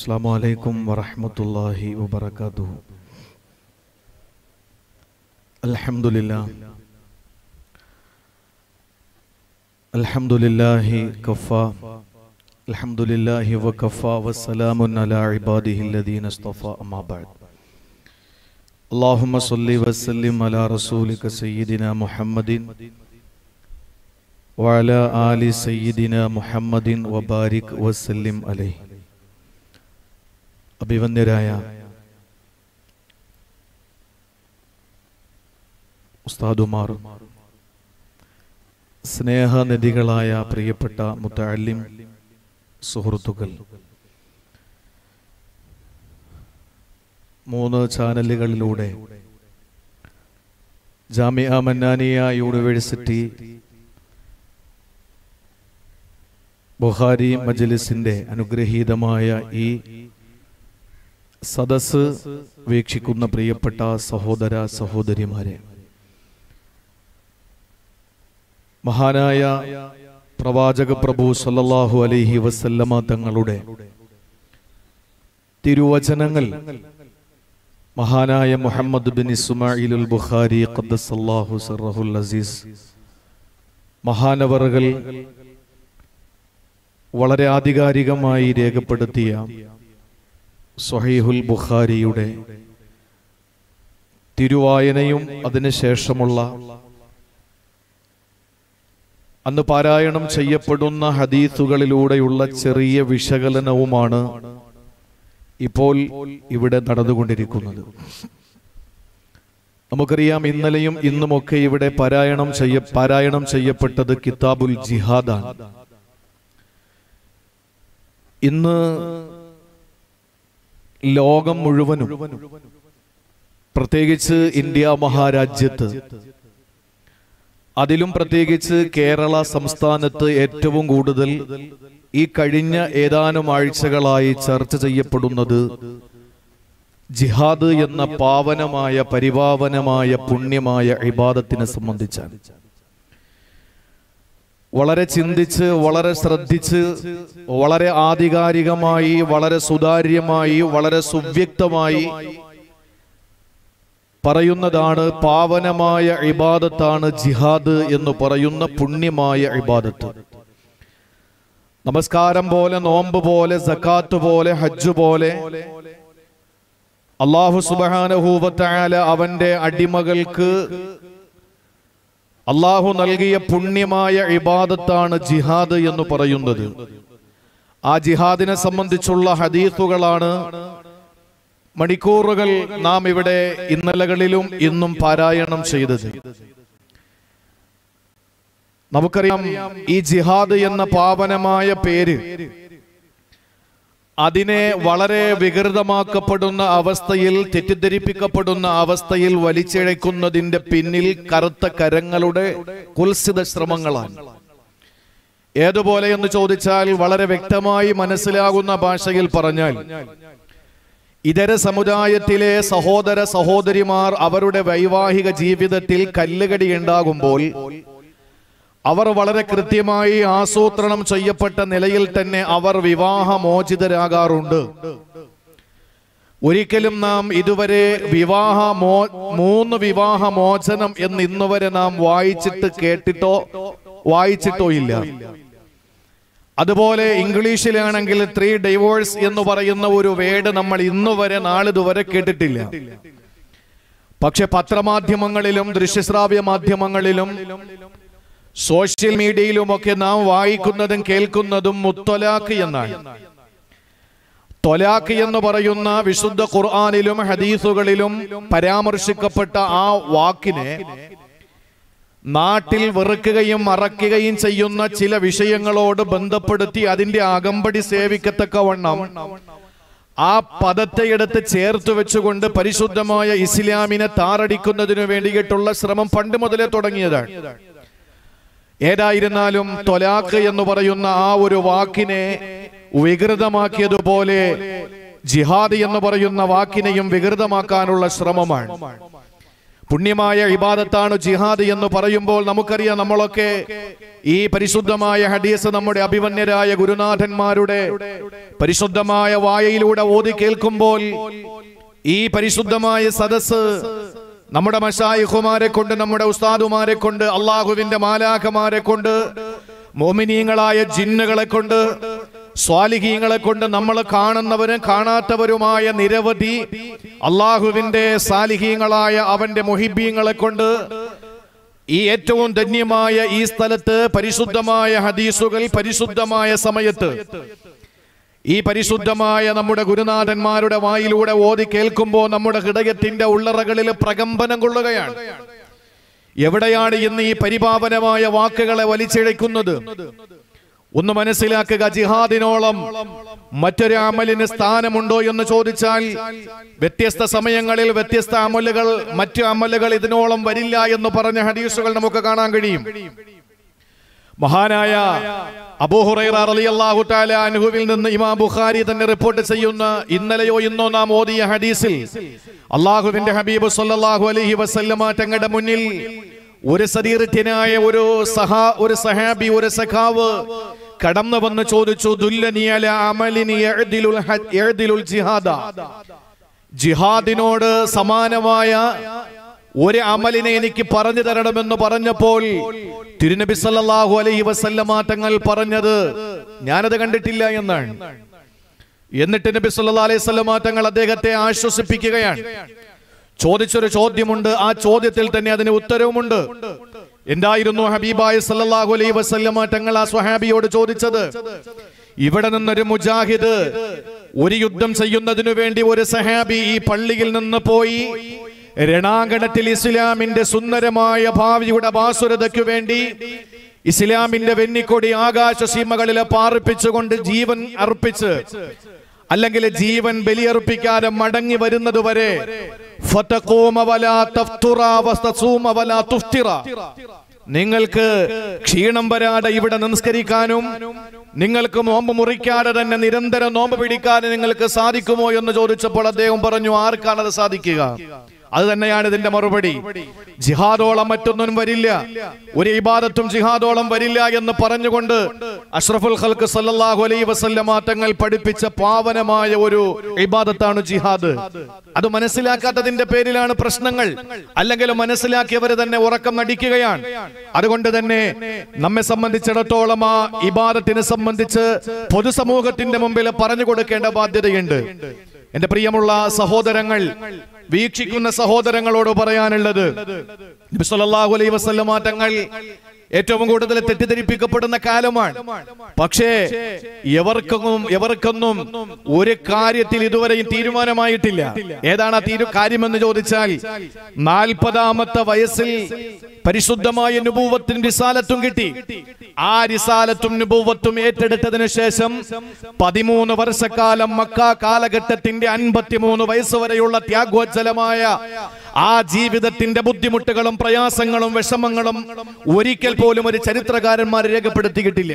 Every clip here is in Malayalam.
السلام عليكم ورحمة الله وبركاته الحمد لله الحمد لله كفى الحمد لله وكفى والسلام على عباده الذين اصطفى أما بعد اللهم صل وسلم على رسولك سيدنا محمد وعلى آل سيدنا محمد وبارك وسلم عليه അഭിവന്ദ്യരായ ഉസ്താദുമാർ സ്നേഹനിധികളായ പ്രിയപ്പെട്ട മുത്തല്ലിം സുഹൃത്തുക്കൾ മൂന്ന് ചാനലുകളിലൂടെ ജാമിയ മന്നാനിയ യൂണിവേഴ്സിറ്റി ബുഹാരി മജലിസിന്റെ അനുഗ്രഹീതമായ ഈ സദസ് വീക്ഷിക്കുന്ന പ്രിയപ്പെട്ട സഹോദര സഹോദരിമാരെ മഹാനായ പ്രവാചക പ്രഭു സല്ലല്ലാഹു അലൈഹി വസല്ലമ തങ്ങളുടെ തിരുവചനങ്ങൾ മഹാനായ മുഹമ്മദ് ബിൻ ഇസ്മായിലുൽ ബുഖാരി ഖദ്ദസല്ലാഹു സിർറഹുൽ അസീസ് മഹാനവറുകൾ വളരെ ആധികാരികമായി രേഖപ്പെടുത്തിയ സൊഹീഹുൽ ബുഖാരിയുടെ തിരുവായനയും അതിനുശേഷമുള്ള അന്ന് പാരായണം ചെയ്യപ്പെടുന്ന ഹദീസുകളിലൂടെയുള്ള ചെറിയ വിശകലനവുമാണ് ഇപ്പോൾ ഇവിടെ നടന്നുകൊണ്ടിരിക്കുന്നത് നമുക്കറിയാം ഇന്നലെയും ഇന്നുമൊക്കെ ഇവിടെ പാരായണം ചെയ്യ പാരായണം ചെയ്യപ്പെട്ടത് കിതാബുൽ ജിഹാദാണ് ഇന്ന് ലോകം മുഴുവനും പ്രത്യേകിച്ച് ഇന്ത്യ മഹാരാജ്യത്ത് അതിലും പ്രത്യേകിച്ച് കേരള സംസ്ഥാനത്ത് ഏറ്റവും കൂടുതൽ ഈ കഴിഞ്ഞ ഏതാനും ആഴ്ചകളായി ചർച്ച ചെയ്യപ്പെടുന്നത് ജിഹാദ് എന്ന പാവനമായ പരിപാവനമായ പുണ്യമായ ഇബാദത്തിനെ സംബന്ധിച്ചാണ് വളരെ ചിന്തിച്ച് വളരെ ശ്രദ്ധിച്ച് വളരെ ആധികാരികമായി വളരെ സുതാര്യമായി വളരെ സുവ്യക്തമായി പറയുന്നതാണ് പാവനമായ ഇബാദത്താണ് ജിഹാദ് എന്ന് പറയുന്ന പുണ്യമായ ഇബാദത്ത് നമസ്കാരം പോലെ നോമ്പ് പോലെ സക്കാത്ത് പോലെ ഹജ്ജ് പോലെ അള്ളാഹു സുബാനഹൂബത്തായ അവന്റെ അടിമകൾക്ക് അള്ളാഹു നൽകിയ പുണ്യമായ ഇബാദത്താണ് ജിഹാദ് എന്ന് പറയുന്നത് ആ ജിഹാദിനെ സംബന്ധിച്ചുള്ള ഹദീസുകളാണ് മണിക്കൂറുകൾ നാം ഇവിടെ ഇന്നലകളിലും ഇന്നും പാരായണം ചെയ്തത് നമുക്കറിയാം ഈ ജിഹാദ് എന്ന പാവനമായ പേര് അതിനെ വളരെ വികൃതമാക്കപ്പെടുന്ന അവസ്ഥയിൽ തെറ്റിദ്ധരിപ്പിക്കപ്പെടുന്ന അവസ്ഥയിൽ വലിച്ചിഴക്കുന്നതിന്റെ പിന്നിൽ കറുത്ത കരങ്ങളുടെ കുൽസിത ശ്രമങ്ങളാണ് ഏതുപോലെ എന്ന് ചോദിച്ചാൽ വളരെ വ്യക്തമായി മനസ്സിലാകുന്ന ഭാഷയിൽ പറഞ്ഞാൽ ഇതര സമുദായത്തിലെ സഹോദര സഹോദരിമാർ അവരുടെ വൈവാഹിക ജീവിതത്തിൽ കല്ലുകടി ഉണ്ടാകുമ്പോൾ അവർ വളരെ കൃത്യമായി ആസൂത്രണം ചെയ്യപ്പെട്ട നിലയിൽ തന്നെ അവർ വിവാഹമോചിതരാകാറുണ്ട് ഒരിക്കലും നാം ഇതുവരെ വിവാഹ മോ മൂന്ന് വിവാഹമോചനം എന്ന് ഇന്നുവരെ നാം വായിച്ചിട്ട് കേട്ടിട്ടോ വായിച്ചിട്ടോ ഇല്ല അതുപോലെ ഇംഗ്ലീഷിലാണെങ്കിൽ ത്രീ ഡൈവോഴ്സ് എന്ന് പറയുന്ന ഒരു വേർഡ് നമ്മൾ ഇന്നുവരെ നാളിതുവരെ കേട്ടിട്ടില്ല പക്ഷെ പത്രമാധ്യമങ്ങളിലും ദൃശ്യശ്രാവ്യ മാധ്യമങ്ങളിലും സോഷ്യൽ മീഡിയയിലുമൊക്കെ നാം വായിക്കുന്നതും കേൾക്കുന്നതും മുത്തൊലാഖ് എന്നാണ് തൊലാഖ് എന്ന് പറയുന്ന വിശുദ്ധ ഖുർആാനിലും ഹദീസുകളിലും പരാമർശിക്കപ്പെട്ട ആ വാക്കിനെ നാട്ടിൽ വെറുക്കുകയും മറക്കുകയും ചെയ്യുന്ന ചില വിഷയങ്ങളോട് ബന്ധപ്പെടുത്തി അതിന്റെ അകമ്പടി സേവിക്കത്തക്കവണ്ണം ആ പദത്തെ എടുത്ത് ചേർത്ത് വെച്ചുകൊണ്ട് പരിശുദ്ധമായ ഇസ്ലാമിനെ താറടിക്കുന്നതിനു വേണ്ടിയിട്ടുള്ള ശ്രമം പണ്ട് മുതലേ തുടങ്ങിയതാണ് ഏതായിരുന്നാലും തൊലാഖ് എന്ന് പറയുന്ന ആ ഒരു വാക്കിനെ വികൃതമാക്കിയതുപോലെ ജിഹാദ് എന്ന് പറയുന്ന വാക്കിനെയും വികൃതമാക്കാനുള്ള ശ്രമമാണ് പുണ്യമായ ഇബാദത്താണ് ജിഹാദ് എന്ന് പറയുമ്പോൾ നമുക്കറിയാം നമ്മളൊക്കെ ഈ പരിശുദ്ധമായ ഹദീസ് നമ്മുടെ അഭിമന്യരായ ഗുരുനാഥന്മാരുടെ പരിശുദ്ധമായ വായയിലൂടെ ഓതി കേൾക്കുമ്പോൾ ഈ പരിശുദ്ധമായ സദസ് നമ്മുടെ മഷായിഹുമാരെ കൊണ്ട് നമ്മുടെ ഉസ്താദുമാരെ കൊണ്ട് അള്ളാഹുവിന്റെ മാലാഖമാരെ കൊണ്ട് മോമിനീങ്ങളായ ജിന്നുകളെ കൊണ്ട് സ്വാലിഹീങ്ങളെ കൊണ്ട് നമ്മൾ കാണുന്നവരും കാണാത്തവരുമായ നിരവധി അള്ളാഹുവിന്റെ സാലിഹീങ്ങളായ അവന്റെ മുഹിബീങ്ങളെ കൊണ്ട് ഈ ഏറ്റവും ധന്യമായ ഈ സ്ഥലത്ത് പരിശുദ്ധമായ ഹദീസുകൾ പരിശുദ്ധമായ സമയത്ത് ഈ പരിശുദ്ധമായ നമ്മുടെ ഗുരുനാഥന്മാരുടെ വായിലൂടെ ഓതി കേൾക്കുമ്പോൾ നമ്മുടെ ഹൃദയത്തിന്റെ ഉള്ളറകളിൽ പ്രകമ്പനം കൊള്ളുകയാണ് എവിടെയാണ് ഇന്ന് ഈ പരിപാവനമായ വാക്കുകളെ വലിച്ചിഴക്കുന്നത് ഒന്ന് മനസ്സിലാക്കുക ജിഹാദിനോളം മറ്റൊരു അമലിന് സ്ഥാനമുണ്ടോ എന്ന് ചോദിച്ചാൽ വ്യത്യസ്ത സമയങ്ങളിൽ വ്യത്യസ്ത അമലുകൾ മറ്റു അമലുകൾ ഇതിനോളം വരില്ല എന്ന് പറഞ്ഞ ഹദീസുകൾ നമുക്ക് കാണാൻ കഴിയും മഹാനായ അബൂഹുറൈറ റളിയല്ലാഹു തആല അൻഹുവിൽ നിന്ന് ഇമാം ബുഖാരി തന്നെ റിപ്പോർട്ട് ചെയ്യുന്ന ഇന്നലെയോ ഇന്നോ നാം ഓതിയ ഹദീസിൽ അള്ളാഹുവിന്റെ ഹബീബ് സല്ലല്ലാഹു അലൈഹി വസല്ലമ തങ്ങളുടെ മുന്നിൽ ഒരു സതീർത്ഥ്യനായ ഒരു സഹാ ഒരു സഹാബി ഒരു സഖാവ് കടന്നു വന്ന് ചോദിച്ചു ദുല്ലനി അല അമലിനി യഅ്ദിലുൽ ഹദ് യഅ്ദിലുൽ ജിഹാദ ജിഹാദിനോട് സമാനമായ ഒരു അമലിനെ എനിക്ക് പറഞ്ഞു തരണമെന്ന് പറഞ്ഞപ്പോൾ തിരുനബി സല്ലല്ലാഹു അലൈഹി വസല്ലമ തങ്ങൾ പറഞ്ഞത് ഞാനത് കണ്ടിട്ടില്ല എന്നാണ് എന്നിട്ട് നബി സല്ലല്ലാഹു അലൈഹി വസല്ലമ തങ്ങൾ അദ്ദേഹത്തെ ആശ്വസിപ്പിക്കുകയാണ് ചോദിച്ചൊരു ചോദ്യമുണ്ട് ആ ചോദ്യത്തിൽ തന്നെ അതിന് ഉത്തരവുമുണ്ട് എന്തായിരുന്നു ഹബീബായ സല്ലല്ലാഹു അലൈഹി വസല്ലമ തങ്ങൾ ആ സ്വഹാബിയോട് ചോദിച്ചത് ഇവിടെ നിന്നൊരു മുജാഹിദ് ഒരു യുദ്ധം ചെയ്യുന്നതിനു വേണ്ടി ഒരു സഹാബി ഈ പള്ളിയിൽ നിന്ന് പോയി രണാങ്കണത്തിൽ ഇസ്ലാമിന്റെ സുന്ദരമായ ഭാവിയുടെ ബാസുരതയ്ക്കു വേണ്ടി ഇസ്ലാമിന്റെ വെന്നിക്കൊടി ആകാശ സീമകളിലെ പാർപ്പിച്ചുകൊണ്ട് ജീവൻ അർപ്പിച്ച് അല്ലെങ്കിൽ ജീവൻ ബലിയർപ്പിക്കാതെ മടങ്ങി വരുന്നത് വരെ ഫതഖൂമ വലാ തഫ്തുറ വസ്തസൂമ വലാ തുഫ്തിറ. നിങ്ങൾക്ക് ക്ഷീണം വരാതെ ഇവിടെ നമസ്കരിക്കാനും നിങ്ങൾക്ക് നോമ്പ് മുറിക്കാതെ തന്നെ നിരന്തരം നോമ്പ് പിടിക്കാതെ നിങ്ങൾക്ക് സാധിക്കുമോ എന്ന് ചോദിച്ചപ്പോൾ അദ്ദേഹം പറഞ്ഞു ആർക്കാണത് സാധിക്കുക അത് തന്നെയാണ് ഇതിന്റെ മറുപടി ജിഹാദോളം മറ്റൊന്നും വരില്ല ഒരു ഇബാദത്തും ജിഹാദോളം വരില്ല എന്ന് പറഞ്ഞുകൊണ്ട് അഷ്റഫുൽ ഖൽക്ക് സല്ലല്ലാഹു അലൈഹി വസല്ലമ തങ്ങൾ പഠിപ്പിച്ച പാവനമായ ഒരു ഇബാദത്താണ് ജിഹാദ് അത് മനസ്സിലാക്കാത്തതിന്റെ പേരിലാണ് പ്രശ്നങ്ങൾ അല്ലെങ്കിൽ മനസ്സിലാക്കിയവർ തന്നെ ഉറക്കം നടിക്കുകയാണ് അതുകൊണ്ട് തന്നെ നമ്മെ സംബന്ധിച്ചിടത്തോളം ആ ഇബാദത്തിനെ സംബന്ധിച്ച് പൊതുസമൂഹത്തിന്റെ മുമ്പിൽ പറഞ്ഞു കൊടുക്കേണ്ട ബാധ്യതയുണ്ട് എന്റെ പ്രിയമുള്ള സഹോദരങ്ങൾ വീക്ഷിക്കുന്ന സഹോദരങ്ങളോട് പറയാനുള്ളത് നബി സല്ലല്ലാഹു അലൈഹി വസല്ലമ തങ്ങൾ ഏറ്റവും കൂടുതൽ തെറ്റിദ്ധരിപ്പിക്കപ്പെടുന്ന കാലമാണ് പക്ഷേ എവർക്കൊന്നും എവർക്കൊന്നും ഒരു കാര്യത്തിൽ ഇതുവരെയും തീരുമാനമായിട്ടില്ല ഏതാണ് ആ തീരു കാര്യമെന്ന് ചോദിച്ചാൽ നാൽപ്പതാമത്തെ വയസ്സിൽ പരിശുദ്ധമായ നുപൂവത്തും റിസാലത്തും കിട്ടി ആ റിസാലത്തും നുപൂവത്തും ഏറ്റെടുത്തതിനു ശേഷം പതിമൂന്ന് വർഷക്കാലം മക്ക കാലഘട്ടത്തിന്റെ അൻപത്തിമൂന്ന് വയസ്സ് വരെയുള്ള ത്യാഗോജ്ജലമായ ആ ജീവിതത്തിന്റെ ബുദ്ധിമുട്ടുകളും പ്രയാസങ്ങളും വിഷമങ്ങളും ഒരിക്കൽ പോലും ഒരു ചരിത്രകാരന്മാർ രേഖപ്പെടുത്തിയിട്ടില്ല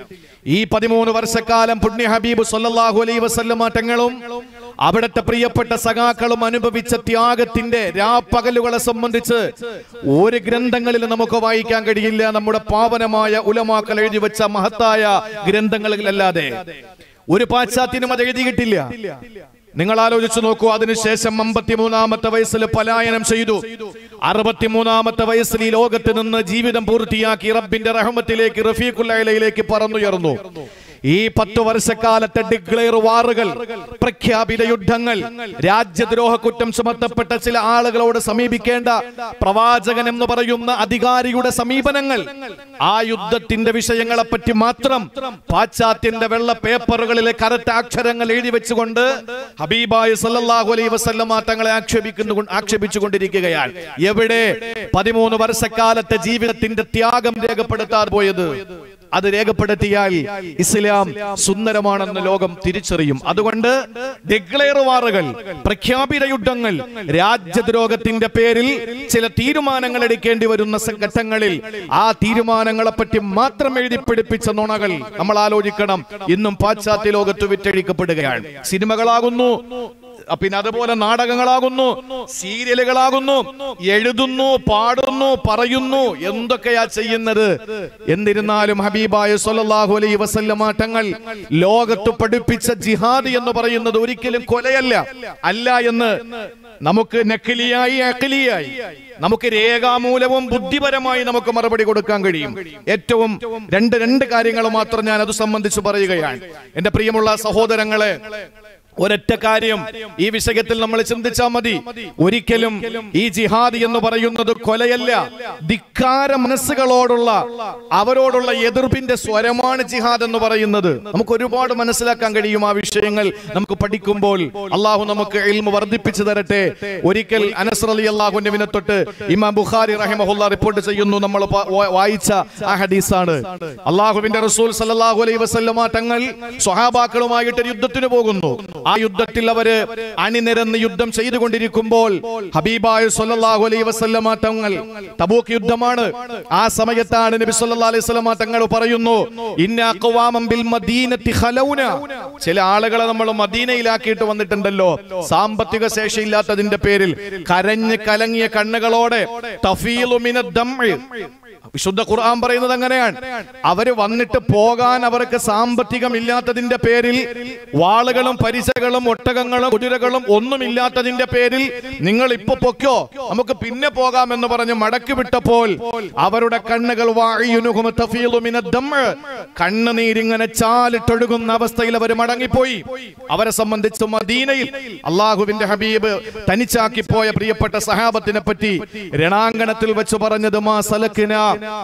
ഈ പതിമൂന്ന് വർഷക്കാലം പുണ്യ ഹബീബ് സല്ലല്ലാഹു അലൈഹി വസല്ലമ തങ്ങളും അവിടുത്തെ പ്രിയപ്പെട്ട സഖാക്കളും അനുഭവിച്ച ത്യാഗത്തിന്റെ രാപ്പകലുകളെ സംബന്ധിച്ച് ഒരു ഗ്രന്ഥങ്ങളിൽ നമുക്ക് വായിക്കാൻ കഴിയില്ല നമ്മുടെ പാവനമായ ഉലമാക്കൾ എഴുതി വെച്ച മഹത്തായ ഗ്രന്ഥങ്ങളിലല്ലാതെ ഒരു പാശ്ചാത്യനും അത് എഴുതിയിട്ടില്ല നിങ്ങൾ ആലോചിച്ചു നോക്കൂ അതിനുശേഷം അമ്പത്തിമൂന്നാമത്തെ വയസ്സിൽ പലായനം ചെയ്തു അറുപത്തിമൂന്നാമത്തെ വയസ്സിൽ ഈ ലോകത്ത് നിന്ന് ജീവിതം പൂർത്തിയാക്കി റബ്ബിന്റെ റഹമത്തിലേക്ക് റഫീഖുല്ലയിലേക്ക് പറന്നുയർന്നു ഈ പത്തു വർഷക്കാലത്തെ ഡിക്ലെയർ വാറുകൾ പ്രഖ്യാപിത യുദ്ധങ്ങൾ രാജ്യദ്രോഹ കുറ്റം ചുമത്തപ്പെട്ട ചില ആളുകളോട് സമീപിക്കേണ്ട പ്രവാചകൻ എന്ന് പറയുന്ന അധികാരിയുടെ സമീപനങ്ങൾ ആ യുദ്ധത്തിന്റെ വിഷയങ്ങളെ പറ്റി മാത്രം പാശ്ചാത്യന്റെ വെള്ള പേപ്പറുകളിലെ കറക്റ്റ് അക്ഷരങ്ങൾ എഴുതി വെച്ചുകൊണ്ട് ഹബീബായ സല്ലല്ലാഹു അലൈഹി വസല്ലമ തങ്ങളെ ആക്ഷേപിക്കുന്നു ആക്ഷേപിച്ചുകൊണ്ടിരിക്കുകയാണ് എവിടെ പതിമൂന്ന് വർഷക്കാലത്തെ ജീവിതത്തിന്റെ ത്യാഗം രേഖപ്പെടുത്താൻ പോയത് അത് രേഖപ്പെടുത്തിയാൽ ഇസ്ലാം സുന്ദരമാണെന്ന് ലോകം തിരിച്ചറിയും അതുകൊണ്ട് ഡിക്ലെയർ വാറുകൾ പ്രഖ്യാപിത യുദ്ധങ്ങൾ രാജ്യദ്രോഹത്തിന്റെ പേരിൽ ചില തീരുമാനങ്ങൾ എടുക്കേണ്ടി വരുന്ന സ- ഘട്ടങ്ങളിൽ ആ തീരുമാനങ്ങളെ പറ്റി മാത്രം എഴുതി പിടിപ്പിച്ച നുണകൾ നമ്മൾ ആലോചിക്കണം ഇന്നും പാശ്ചാത്യ ലോകത്ത് വിറ്റഴിക്കപ്പെടുകയാണ് സിനിമകളാകുന്നു പിന്നെ അതുപോലെ നാടകങ്ങളാകുന്നു സീരിയലുകളാകുന്നു എഴുതുന്നു പാടുന്നു പറയുന്നു എന്തൊക്കെയാ ചെയ്യുന്നത് എന്നിരുന്നാലും ഹബീബായ സല്ലല്ലാഹു അലൈഹി വസല്ലമ തങ്ങൾ ലോകത്ത് പഠിപ്പിച്ച ജിഹാദ് എന്ന് പറയുന്നത് ഒരിക്കലും കൊലയല്ല അല്ല എന്ന് നമുക്ക് നക്കിലിയായി അഖിലിയായി നമുക്ക് രേഖാമൂലവും ബുദ്ധിപരമായി നമുക്ക് മറുപടി കൊടുക്കാൻ കഴിയും ഏറ്റവും രണ്ട് രണ്ട് കാര്യങ്ങൾ മാത്രം ഞാൻ അത് സംബന്ധിച്ച് പറയുകയാണ് എന്റെ പ്രിയമുള്ള സഹോദരങ്ങളെ ഒരൊറ്റ കാര്യം ഈ വിഷയത്തിൽ നമ്മൾ ചിന്തിച്ചാൽ മതി ഒരിക്കലും ഈ ജിഹാദ് എന്ന് പറയുന്നത് കൊലയല്ല ധിക്കാര മനസ്സുകളോടുള്ള അവരോടുള്ള എതിർപ്പിന്റെ സ്വരമാണ് ജിഹാദ് എന്ന് പറയുന്നത് നമുക്ക് ഒരുപാട് മനസ്സിലാക്കാൻ കഴിയും ആ വിഷയങ്ങൾ നമുക്ക് പഠിക്കുമ്പോൾ അള്ളാഹു നമുക്ക് ഇൽമ വർദ്ധിപ്പിച്ചു തരട്ടെ ഒരിക്കൽ അനസർ അലി അള്ളാഹുവിനെ തൊട്ട് ഇമാം ബുഖാരി റഹിമഹുല്ല റിപ്പോർട്ട് ചെയ്യുന്നു നമ്മൾ പ- വാ- വായിച്ച ആ ഹദീസാണ് അള്ളാഹുവിന്റെ റസൂൽ സല്ലല്ലാഹു അലൈഹി വസല്ലമ തങ്ങൾ സ്വഹാബാക്കളുമായിട്ട് ഒരു യുദ്ധത്തിന് പോകുന്നു ആ യുദ്ധത്തിൽ അവര് അണിനിരന്ന് യുദ്ധം ചെയ്തുകൊണ്ടിരിക്കുമ്പോൾ ഹബീബായ സല്ലല്ലാഹു അലൈഹി വസല്ലമ തങ്ങൾ തബൂക്ക് യുദ്ധമാണ് ആ സമയത്താണ് നബി സല്ലല്ലാഹു അലൈഹി വസല്ലമ തങ്ങൾ പറയുന്നു ഇന്ന അഖ്വാമം ബിൽ മദീനത്തി ഖലൗന ചില ആളുകളെ നമ്മൾ മദീനയിലാക്കിയിട്ട് വന്നിട്ടുണ്ടല്ലോ സാമ്പത്തിക ശേഷിയില്ലാത്തതിന്റെ പേരിൽ കരഞ്ഞ് കലങ്ങിയ കണ്ണുകളോടെ തഫീലു മിനദ് ദംഇ വിശുദ്ധ ഖുർആൻ പറയുന്നത് അങ്ങനെയാണ് അവര് വന്നിട്ട് പോകാൻ അവർക്ക് സാമ്പത്തികം ഇല്ലാത്തതിന്റെ പേരിൽ വാളുകളും പരിചകളും ഒട്ടകങ്ങളും കുതിരകളും ഒന്നുമില്ലാത്തതിന്റെ പേരിൽ നിങ്ങൾ ഇപ്പൊ പൊക്കോ നമുക്ക് പിന്നെ പോകാമെന്ന് പറഞ്ഞ് മടക്കി വിട്ടപ്പോൾ അവരുടെ കണ്ണുകൾ വാഴിയുനുഹും തഫീലു മിനദ് ദംഇ. കണ്ണുനീരിങ്ങനെ ചാലിട്ടൊഴുകുന്ന അവസ്ഥയിൽ അവർ മടങ്ങിപ്പോയി അവരെ സംബന്ധിച്ച് മദീനയിൽ അള്ളാഹുവിന്റെ ഹബീബ് തനിച്ചാക്കി പോയ പ്രിയപ്പെട്ട സഹാബത്തിനെ പറ്റി രണാങ്കണത്തിൽ വെച്ച് പറഞ്ഞത് മാ സലക്കിന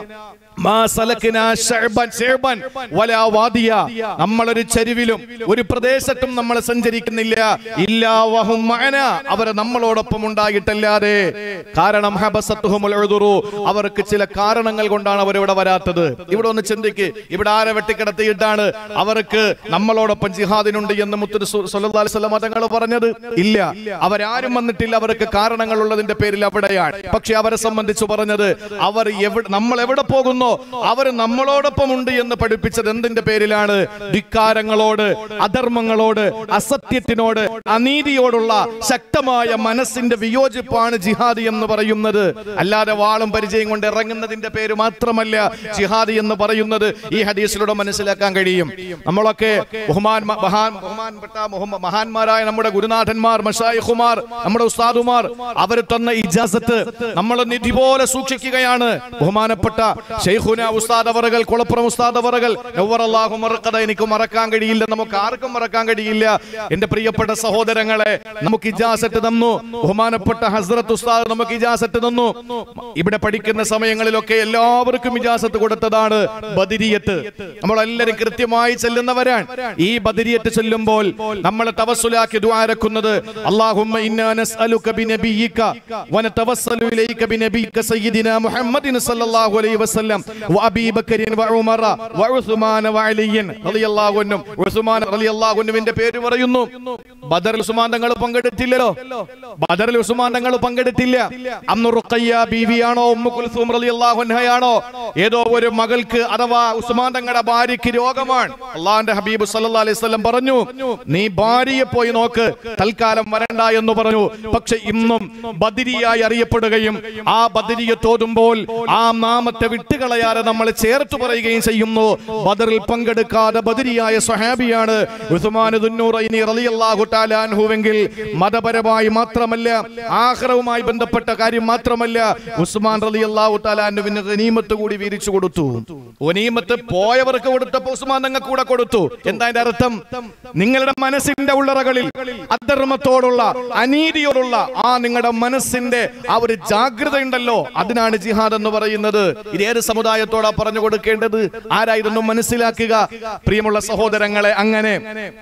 മാ സലക്കിന ശഅബൻ ശഅബൻ വലാ വാദിയ നമ്മളൊരു ചരിവിലും ഒരു പ്രദേശത്തും നമ്മൾ സഞ്ചരിക്കുന്നില്ല ഇല്ലാ വഹും മഅന അവർ നമ്മളോടൊപ്പം ഉണ്ടായിട്ടല്ലാതെ കാരണം ഹബസത്തുഹുമുൽ ഉദുറു അവർക്ക് ചില കാരണങ്ങൾ കൊണ്ടാണ് അവർ ഇവിടെ വരാത്തത് ഇവിടെ ഒന്ന് ചിന്തിക്ക് ഇവിടെ ആരെ വെട്ടിക്കിടത്തിയിട്ടാണ് അവർക്ക് നമ്മളോടൊപ്പം ജിഹാദിനുണ്ട് എന്ന് മുത്തു സല്ലല്ലാഹു അലൈഹി വസല്ലം തങ്ങൾ പറഞ്ഞത് ഇല്ല അവരാരും വന്നിട്ടില്ല അവർക്ക് കാരണങ്ങൾ ഉള്ളതിന്റെ പേരിൽ അവിടെയാണ് പക്ഷെ അവരെ സംബന്ധിച്ച് പറഞ്ഞത് അവർ എവിടെ നമ്മൾ എവിടെ പോകുന്നോ അവർ നമ്മളോടൊപ്പം ഉണ്ട് എന്ന് പഠിപ്പിച്ചത് എന്തിന്റെ പേരിലാണ് ധിക്കാരങ്ങളോട് അധർമ്മങ്ങളോട് അസത്യത്തിനോട് അനീതിയോടുള്ള ശക്തമായ മനസ്സിന്റെ വിയോജിപ്പാണ് ജിഹാദി എന്ന് പറയുന്നത് അല്ലാതെ വാളും പരിചയം കൊണ്ട് ഇറങ്ങുന്നതിന്റെ പേര് മാത്രമല്ല ജിഹാദി എന്ന് പറയുന്നത് ഈ ഹദീസിലൂടെ മനസ്സിലാക്കാൻ കഴിയും നമ്മളൊക്കെ ബഹുമാൻ മഹാൻ ബഹുമാൻപ്പെട്ട മുഹമ്മ- മഹാന്മാരായ നമ്മുടെ ഗുരുനാഥന്മാർ മഷായിഖുമാർ നമ്മുടെ ഉസ്താദുമാർ അവർ തന്ന ഇജാസത്ത് നമ്മൾ നിധി പോലെ സൂക്ഷിക്കുകയാണ് ബഹുമാനപ്പെട്ട ഷെയ്ഖുന ഉസ്താദ് അവറുകൾ കുളപ്പുറം ഉസ്താദ് അവറുകൾ നവ്വറല്ലാഹു മറക്കത എനിക്ക് മറക്കാൻ കഴിയില്ല നമുക്ക് ആർക്കും മറക്കാൻ കഴിയില്ല എന്റെ പ്രിയപ്പെട്ട സഹോദരങ്ങളെ നമുക്ക് ഇജാസത്ത് തന്നു ബഹുമാനപ്പെട്ട ഹസ്രത്ത് ഉസ്താദ് നമുക്ക് ഇജാസത്ത് തന്നു ഇവിടെ പഠിക്കുന്ന സമയങ്ങളിലൊക്കെ എല്ലാവർക്കും ഇജാസത്ത് കൊടുത്തതാണ് ബദിരിയത്ത് നമ്മളെല്ലാരും കൃത്യമായി ചെല്ലുന്നവരാണ് ഈ ബദിരിയത്ത് ചെല്ലുമ്പോൾ നമ്മൾ തവസ്സുലാക്കി ദ്വാരക്കുന്നത് അല്ലാഹുമ്മ ഇന്നാ നസ്അലുക ബിനബിയിക വനതവസ്സലു ഇലൈക ബിനബിയിക സയ്യിദിനാ മുഹമ്മദിൻ സല്ലല്ലാഹു അലൈഹി വസല്ലം വഅബീ ബക്കറിൻ വഉമറ വഉസ്മാന വഅലിയൻ റളിയല്ലാഹു അൻഹും ഉസ്മാൻ റളിയല്ലാഹു അൻഹുവിന്റെ പേര് പറയുന്നു ബദറിൽ ഉസ്മാൻ തങ്ങൾ പങ്കെടുത്തില്ലല്ലോ ബദറിൽ ഉസ്മാൻ തങ്ങൾ പങ്കെടുത്തില്ല അന്ന് റുഖയ്യ ബീവിയാണോ ഉമ്മു കുൽസൂം റളിയല്ലാഹു അൻഹയാണോ ഏതോ ഒരു മകൾക്ക് അഥവാ ഉസ്മാൻ തങ്ങളുടെ ഭാര്യയ്ക്ക് രോഗമാണ് അള്ളാഹിന്റെ ഹബീബ് സല്ലല്ലാഹു അലൈഹി വസല്ലം പറഞ്ഞു നീ ഭാര്യയെ പോയി നോക്ക് തൽക്കാലം വരണ്ട എന്ന് പറഞ്ഞു പക്ഷെ ഇന്നും ബദരിയായി അറിയപ്പെടുകയും ആ ബദരിയെ തോതുമ്പോൾ ആ നാമത്തെ വിട്ടുകളയാതെ നമ്മൾ ചേർത്ത് പറയുകയും ചെയ്യുന്നു ബദറിൽ പങ്കെടുക്കാതെ ബദരിയായ സ്വഹാബിയാണ് ഉസ്മാൻ ദുന്നൂറൈനി റളിയല്ലാഹു തആല അൻഹുവെങ്കിൽ മതപരമായി മാത്രമല്ല ആഖിറവുമായി ബന്ധപ്പെട്ട കാര്യം മാത്രമല്ല ഉസ്മാൻ റളിയല്ലാഹു തആല അൻഹുവിന് ഗനീമത്ത് കൂടി വീതിച്ചു കൊടുത്തു ഗനീമത്ത് പോയവർക്ക് കൊടുത്തപ്പോൾ ഉസ്മാൻ തങ്ങൾ കൂടെ കൊടുത്തു എന്താ അതിന്റെ അർത്ഥം നിങ്ങളുടെ മനസ്സിന്റെ ഉള്ളറകളിൽ അധർമ്മത്തോടുള്ള അനീതിയോടുള്ള ആ നിങ്ങളുടെ മനസ്സിന്റെ ആ ഒരു ജാഗ്രത ഉണ്ടല്ലോ അതിനാണ് ജിഹാദ് എന്ന് പറയുന്നത് ഇത് ഏത് സമുദായത്തോടാ പറഞ്ഞു കൊടുക്കേണ്ടത് ആരായിരുന്നു മനസ്സിലാക്കുക പ്രിയമുള്ള സഹോദരങ്ങളെ അങ്ങനെ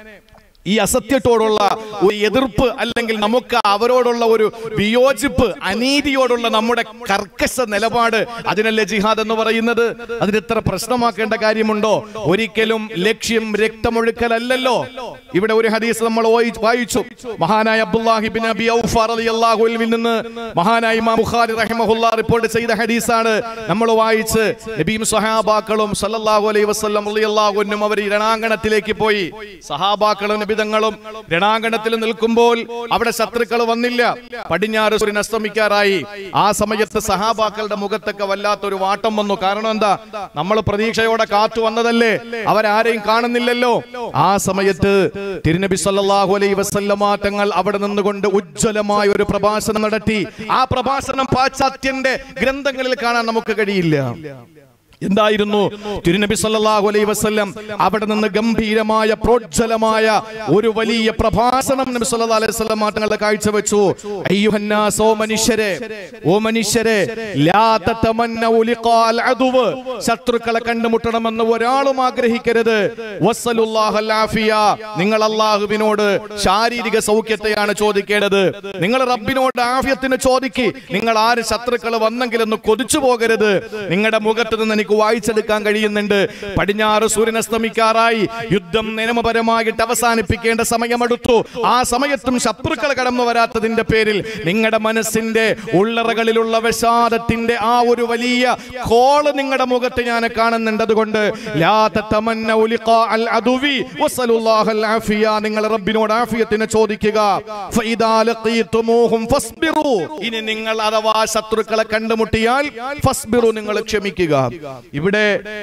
ഈ അസത്യത്തോടുള്ള ഒരു എതിർപ്പ് അല്ലെങ്കിൽ നമുക്ക് അവരോടുള്ള ഒരു വിയോജിപ്പ് അനീതിയോടുള്ള നമ്മുടെ കർക്കശ നിലപാട് അതിനല്ലേ ജിഹാദ് എന്ന് പറയുന്നത് അതിന് ഇത്ര പ്രശ്നമാക്കേണ്ട കാര്യമുണ്ടോ ഒരിക്കലും ലക്ഷ്യം രക്തമൊഴുക്കലല്ലല്ലോ ഇവിടെ ഒരു ഹദീസ് നമ്മൾ വായി- വായിച്ചു മഹാനായ അബ്ദുല്ലാഹിബിൻ അബി ഔഫ റളിയല്ലാഹു അൻഹുവിൽ നിന്ന് മഹാനായ ഇമാം ബുഖാരി റഹിമഹുല്ലാ റിപ്പോർട്ട് ചെയ്ത ഹദീസാണ് നമ്മൾ വായിച്ച് നബിയും സഹാബാക്കളും സല്ലല്ലാഹു അലൈഹി വസല്ലം റളിയല്ലാഹു അൻഹും അവർ രണാങ്കണത്തിലേക്ക് പോയി സഹാബാക്കളും നബി നിബിതങ്ങളും രണാങ്കണത്തിൽ നിൽക്കുമ്പോൾ അവിടെ ശത്രുക്കൾ വന്നില്ല പടിഞ്ഞാറ് സൂര്യൻ അസ്തമിക്കാറായി ആ സമയത്ത് സഹാബാക്കളുടെ മുഖത്തൊക്കെ വല്ലാത്തൊരു വാട്ടം വന്നു കാരണം എന്താ നമ്മൾ പ്രതീക്ഷയോടെ കാത്തു വന്നതല്ലേ അവരാരെയും കാണുന്നില്ലല്ലോ ആ സമയത്ത് തിരുനബി സല്ലല്ലാഹു അലൈഹി വസല്ലമ തങ്ങൾ അവിടെ നിന്നുകൊണ്ട് ഉജ്ജ്വലമായ ഒരു പ്രഭാഷണം നടത്തി ആ പ്രഭാഷണം പാശ്ചാത്യന്റെ ഗ്രന്ഥങ്ങളിൽ കാണാൻ നമുക്ക് കഴിയില്ല എന്തായിരുന്നു തിരുനബി സല്ലല്ലാഹു അലൈഹി വസല്ലം അവിടെ നിന്ന് ഗംഭീരമായ പ്രോജ്വലമായ ഒരു വലിയ പ്രഭാഷണം നബി സല്ലല്ലാഹു അലൈഹി വസല്ലം തങ്ങളുടെ കാഴ്ചവെച്ചു അയ്യുഹന്നാസ് ഓ മനുഷ്യരെ ഓ മനുഷ്യരെ ലാ തതമന്നൗ ലിഖാൽ അദുവ് ശത്രുക്കളെ കണ്ടുമുട്ടണമെന്ന് ഒരാളും ആഗ്രഹിക്കരുത് വസ്സലുല്ലാഹൽ ആഫിയ നിങ്ങൾ അല്ലാഹുവിനോട് ശാരീരിക സൗഖ്യത്തെയാണ് ചോദിക്കേണ്ടത് നിങ്ങൾ റബ്ബിനോട് ആഫിയത്തിന് ചോദിക്ക് നിങ്ങൾ ആര് ശത്രുക്കൾ വന്നെങ്കിലെന്ന് കൊതിച്ചു പോകരുത് നിങ്ങളുടെ മുഖത്ത് നിന്ന് എനിക്ക് വായിച്ചെടുക്കാൻ കഴിയുന്നുണ്ട് പടിഞ്ഞാറ് സൂര്യൻ അസ്തമിക്കാറായി യുദ്ധം നിയമപരമായിട്ട് അവസാനിപ്പിക്കേണ്ട സമയമെടുത്തു ആ സമയത്തും ശത്രുക്കൾ കടന്നു വരാത്തതിന്റെ പേരിൽ നിങ്ങളുടെ മനസ്സിന്റെ ഉള്ളറകളിലുള്ള വിഷാദത്തിന്റെ ആ ഒരു വലിയ കോള് നിങ്ങളുടെ മുഖത്ത് ഞാൻ കാണുന്നുണ്ട് അതുകൊണ്ട് ലാ തതമന്നൗ ലിഖാഅൽ അദുവി വസ്സലുല്ലാഹൽ ആഫിയ നിങ്ങൾ റബ്ബിനോട് ആഫിയത്തിനെ ചോദിക്കുക ഫഇദാ ലഖീതുമൂഹും ഫസ്ബിറു ഇനി നിങ്ങൾ അഥവാ ശത്രുക്കളെ കണ്ടുമുട്ടിയാൽ ഫസ്ബിറു നിങ്ങൾ ക്ഷമിക്കുക ഇവിടെ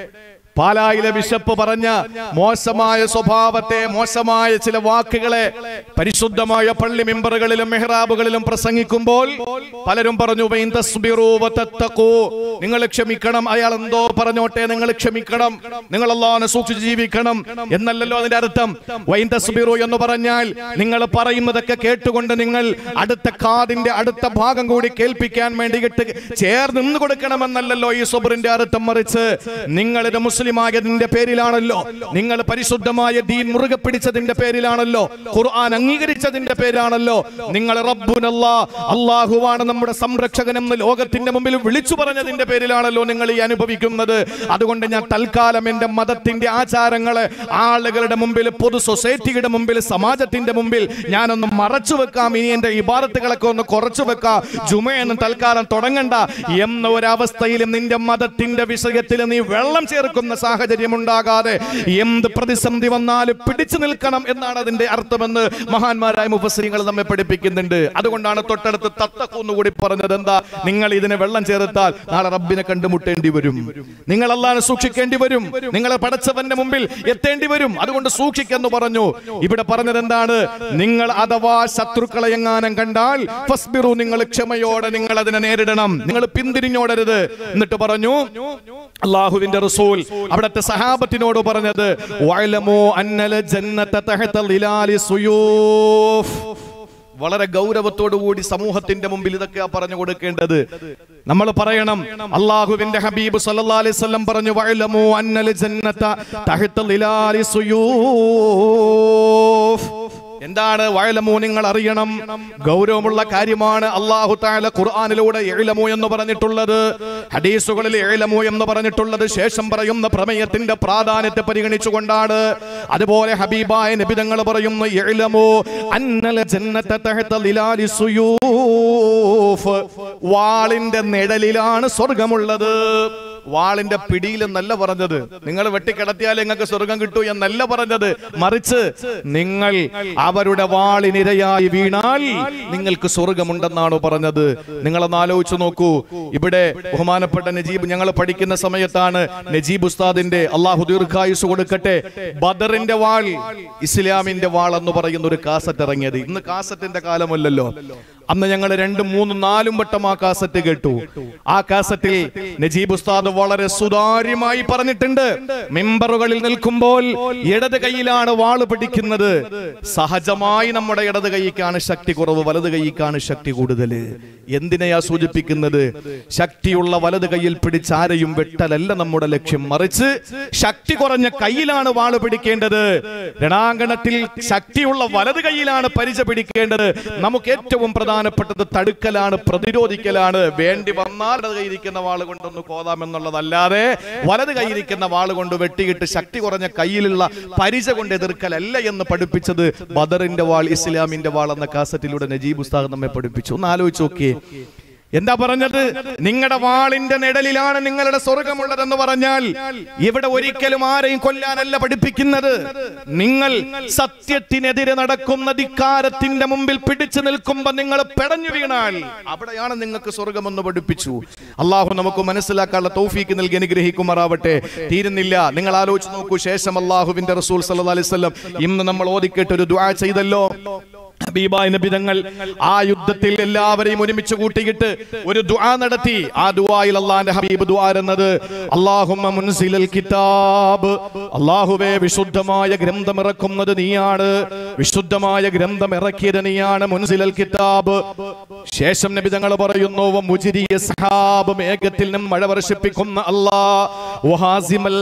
പാലായിലെ ബിഷപ്പ് പറഞ്ഞ മോശമായ സ്വഭാവത്തെ മോശമായ ചില വാക്കുകളെ പരിശുദ്ധമായ പള്ളി മെമ്പറുകളിലും മെഹ്റാബുകളിലും പ്രസംഗിക്കുമ്പോൾ പലരും പറഞ്ഞു "വൈൻ തസ്ബിറൂ വതത്തഖൂ." നിങ്ങൾ ക്ഷമിക്കണം അയാൾ എന്തോ പറഞ്ഞോട്ടെ നിങ്ങൾ ക്ഷമിക്കണം നിങ്ങൾ അള്ളാഹനെ സൂക്ഷിച്ച് ജീവിക്കണം എന്നല്ലല്ലോ അതിന്റെ അർത്ഥം വൈൻ തസ്ബിറു എന്ന് പറഞ്ഞാൽ നിങ്ങൾ പറയുന്നതൊക്കെ കേട്ടുകൊണ്ട് നിങ്ങൾ അടുത്ത കാതിന്റെ അടുത്ത ഭാഗം കൂടി കേൾപ്പിക്കാൻ വേണ്ടിയിട്ട് ചേർന്ന് നിന്ന് കൊടുക്കണമെന്നല്ലല്ലോ ഈ സുബറിന്റെ അർത്ഥം മറിച്ച് നിങ്ങളിത് മുസ്ലിം ആയതിന്റെ പേരിലാണല്ലോ നിങ്ങൾ പരിശുദ്ധമായ ദീൻ മുറുകെ പിടിച്ചതിന്റെ പേരിലാണല്ലോ ഖുർആൻ അംഗീകരിച്ചതിന്റെ പേരിലാണല്ലോ നിങ്ങൾ റബ്ബുനല്ലാ അള്ളാഹുവാണ് നമ്മുടെ സംരക്ഷകൻ എന്ന് ലോകത്തിന്റെ മുമ്പിൽ വിളിച്ചു പറഞ്ഞതിന്റെ പേരിലാണല്ലോ നിങ്ങൾ ഈ അനുഭവിക്കുന്നത് അതുകൊണ്ട് ഞാൻ തൽക്കാലം എന്റെ മതത്തിന്റെ ആചാരങ്ങളെ ആളുകളുടെ മുമ്പിൽ പൊതു സൊസൈറ്റിയുടെ മുമ്പിൽ സമാജത്തിന്റെ മുമ്പിൽ ഞാനൊന്ന് മറച്ചു വെക്കാം ഇനി എന്റെ ഇബാദത്തുകളൊക്കെ ഒന്ന് കുറച്ചു വെക്കാം ജുമയെന്ന് തൽക്കാലം തുടങ്ങണ്ട എന്ന ഒരവസ്ഥയിലും നിന്റെ മതത്തിന്റെ വിഷയത്തിൽ നീ വെള്ളം ചേർക്കുന്ന സാഹചര്യം ഉണ്ടാകാതെ എന്ത് പ്രതിസന്ധി വന്നാലും പിടിച്ചു നിൽക്കണം എന്നാണ് അതിന്റെ അർത്ഥമെന്ന് മഹാന്മാരായ മുഫസരിങ്ങൾ നമ്മെ പഠിപ്പിക്കുന്നുണ്ട് അതുകൊണ്ടാണ് തൊട്ടടുത്ത് തത്തക്കൂന്നുകൂടി പറഞ്ഞത് എന്താ നിങ്ങൾ ഇതിനെ വെള്ളം ചേർത്താൽ നാളെ റബ്ബിനെ കണ്ടുമുട്ടേണ്ടി വരും നിങ്ങൾ അല്ലാതെ സൂക്ഷിക്കേണ്ടി വരും നിങ്ങളെ പടച്ചവന്റെ മുമ്പിൽ എത്തേണ്ടി വരും അതുകൊണ്ട് സൂക്ഷിക്കെന്ന് പറഞ്ഞു ഇവിടെ പറഞ്ഞത് എന്താണ് നിങ്ങൾ അഥവാ ശത്രുക്കളെ എങ്ങാനും കണ്ടാൽ ഫസ്ബിറു നിങ്ങൾ ക്ഷമയോടെ നിങ്ങൾ അതിനെ നേരിടണം നിങ്ങൾ പിന്തിരിഞ്ഞോടരുത് എന്നിട്ട് പറഞ്ഞു അള്ളാഹുവിന്റെ റസൂൽ അവിടത്തെ സഹാബത്തിനോട് പറഞ്ഞത് വഅലമു അന്നൽ ജന്നത തഹത ളിലാലി സുയൂഫ് വളരെ ഗൗരവത്തോടു കൂടി സമൂഹത്തിന്റെ മുമ്പിൽ ഇതൊക്കെയാ പറഞ്ഞു കൊടുക്കേണ്ടത് നമ്മൾ പറയണം അള്ളാഹുവിന്റെ ഹബീബ് സല്ലല്ലാഹു അലൈഹി വസല്ലം പറഞ്ഞു വഅലമു അന്നൽ ജന്നത തഹത ളിലാലി സുയൂഫ് എന്താണ് വയലമു നിങ്ങൾ അറിയണം ഗൗരവമുള്ള കാര്യമാണ് അള്ളാഹു താല ഖുർആാനിലൂടെ എഴുലമു എന്ന് പറഞ്ഞിട്ടുള്ളത് ഹദീസുകളിൽ എഴുലമു എന്ന് പറഞ്ഞിട്ടുള്ളത് ശേഷം പറയുന്ന പ്രമേയത്തിന്റെ പ്രാധാന്യത്തെ പരിഗണിച്ചുകൊണ്ടാണ് അതുപോലെ ഹബീബായ നിബിതങ്ങൾ പറയുന്നു എഴുലമു അന്നല ജന്നത തഹത ലിലാലി സുയൂഫ് വാളിന്റെ നിഴലിലാണ് സ്വർഗമുള്ളത് വാളിന്റെ പിടിയിൽ എന്നല്ല പറഞ്ഞത് നിങ്ങൾ വെട്ടിക്കിടത്തിയാൽ നിങ്ങൾക്ക് സ്വർഗം കിട്ടൂ എന്നല്ല പറഞ്ഞത് മറിച്ച് നിങ്ങൾ അവരുടെ വാളിനിരയായി വീണാൽ നിങ്ങൾക്ക് സ്വർഗമുണ്ടെന്നാണ് പറഞ്ഞത് നിങ്ങളൊന്ന് ആലോചിച്ചു നോക്കൂ ഇവിടെ ബഹുമാനപ്പെട്ട നജീബ് ഞങ്ങൾ പഠിക്കുന്ന സമയത്താണ് നജീബ് ഉസ്താദിന്റെ അള്ളാഹു ദീർഘായുസ് കൊടുക്കട്ടെ ബദറിന്റെ വാൾ ഇസ്ലാമിന്റെ വാൾ എന്ന് പറയുന്ന ഒരു കാസറ്റ് ഇറങ്ങിയത് ഇന്ന് കാസറ്റിന്റെ കാലമല്ലല്ലോ അന്ന് ഞങ്ങൾ രണ്ടും മൂന്നും നാലും വട്ടം ആ കാസറ്റ് കേട്ടു ആ കാസറ്റിൽ നജീബ് ഉസ്താദ് വളരെ സുതാര്യമായി പറഞ്ഞിട്ടുണ്ട് മെമ്പറുകളിൽ നിൽക്കുമ്പോൾ ഇടത് കൈയിലാണ് വാള് പിടിക്കുന്നത് സഹജമായി നമ്മുടെ ഇടത് കൈക്കാണ് ശക്തി കുറവ് വലത് കൈക്കാണ് ശക്തി കൂടുതൽ എന്തിനെയാ സൂചിപ്പിക്കുന്നത് ശക്തിയുള്ള വലത് കൈയിൽ പിടിച്ചാരെയും വെട്ടലല്ല നമ്മുടെ ലക്ഷ്യം മറിച്ച് ശക്തി കുറഞ്ഞ കയ്യിലാണ് വാള് പിടിക്കേണ്ടത് രണാങ്കണത്തിൽ ശക്തിയുള്ള വലത് കൈയിലാണ് പരിച പിടിക്കേണ്ടത് നമുക്ക് ഏറ്റവും പ്രധാനപ്പെട്ടത് തടുക്കലാണ് പ്രതിരോധിക്കലാണ് വേണ്ടി വന്നാൽ ഇടത് കൈയിരിക്കുന്ന വാള് കൊണ്ടൊന്ന് കോതാമെന്നുള്ളതല്ലാതെ വലത് കൈയിരിക്കുന്ന വാള് കൊണ്ട് വെട്ടിയിട്ട് ശക്തി കുറഞ്ഞ കയ്യിലുള്ള പരിച കൊണ്ട് എതിർക്കലല്ല എന്ന് പഠിപ്പിച്ചത് ബദറിന്റെ വാൾ ഇസ്ലാമിന്റെ വാൾ എന്ന കാസറ്റിലൂടെ നജീബ് ഉസ്താദ് നമ്മെ പഠിപ്പിച്ചു ഒന്ന് ആലോചിച്ച് നോക്കിയേ എന്താ പറഞ്ഞത് നിങ്ങളുടെ വാളിന്റെ നിഴലിലാണ് നിങ്ങളുടെ സ്വർഗമുള്ളതെന്ന് പറഞ്ഞാൽ ഇവിടെ ഒരിക്കലും ആരെയും കൊല്ലാനല്ല പഠിപ്പിക്കുന്നത് നിങ്ങൾ സത്യത്തിനെതിരെ നടക്കുന്ന ധിക്കാരത്തിന്റെ മുമ്പിൽ പിടിച്ചു നിൽക്കുമ്പോ നിങ്ങൾ പെടഞ്ഞു വീണാൽ അവിടെയാണ് നിങ്ങൾക്ക് സ്വർഗമെന്ന് പഠിപ്പിച്ചു അള്ളാഹു നമുക്ക് മനസ്സിലാക്കാനുള്ള തൗഫീക്ക് നൽകി അനുഗ്രഹിക്കുമാറാവട്ടെ തീരുന്നില്ല നിങ്ങൾ ആലോചിച്ച് നോക്കൂ ശേഷം അള്ളാഹുവിന്റെ റസൂൽ സല്ലല്ലാഹു അലൈഹി വസല്ലം ഇന്ന് നമ്മൾ ഓതിക്കേട്ട് ഒരു ദുആ ചെയ്തല്ലോ ഹബീബായ നബി തങ്ങൾ ആ യുദ്ധത്തിൽ എല്ലാവരെയും ഒരുമിച്ച് കൂട്ടിയിട്ട് ഒരു ദുആ നടത്തി ആ ദുആയിൽ അള്ളാന്റെ ഹബീബ് ദുആ എന്നത് അല്ലാഹുമ്മ മുൻസിലൽ കിതാബ് അല്ലാഹുവേ വിശുദ്ധമായ ഗ്രന്ഥം ഇറക്കുന്നത് നീയാണ് വിശുദ്ധമായ ഗ്രന്ഥം ഇറക്കിയത് നീയാണ് മുൻസിലൽ കിതാബ് ശേഷം നബി തങ്ങൾ പറയുന്നു "വ മുജ്രിയ സഹാബ് മേഘത്തിൽ നിന്നും മഴ വർഷിപ്പിക്കുന്ന അല്ലാ വഹാസിമൽ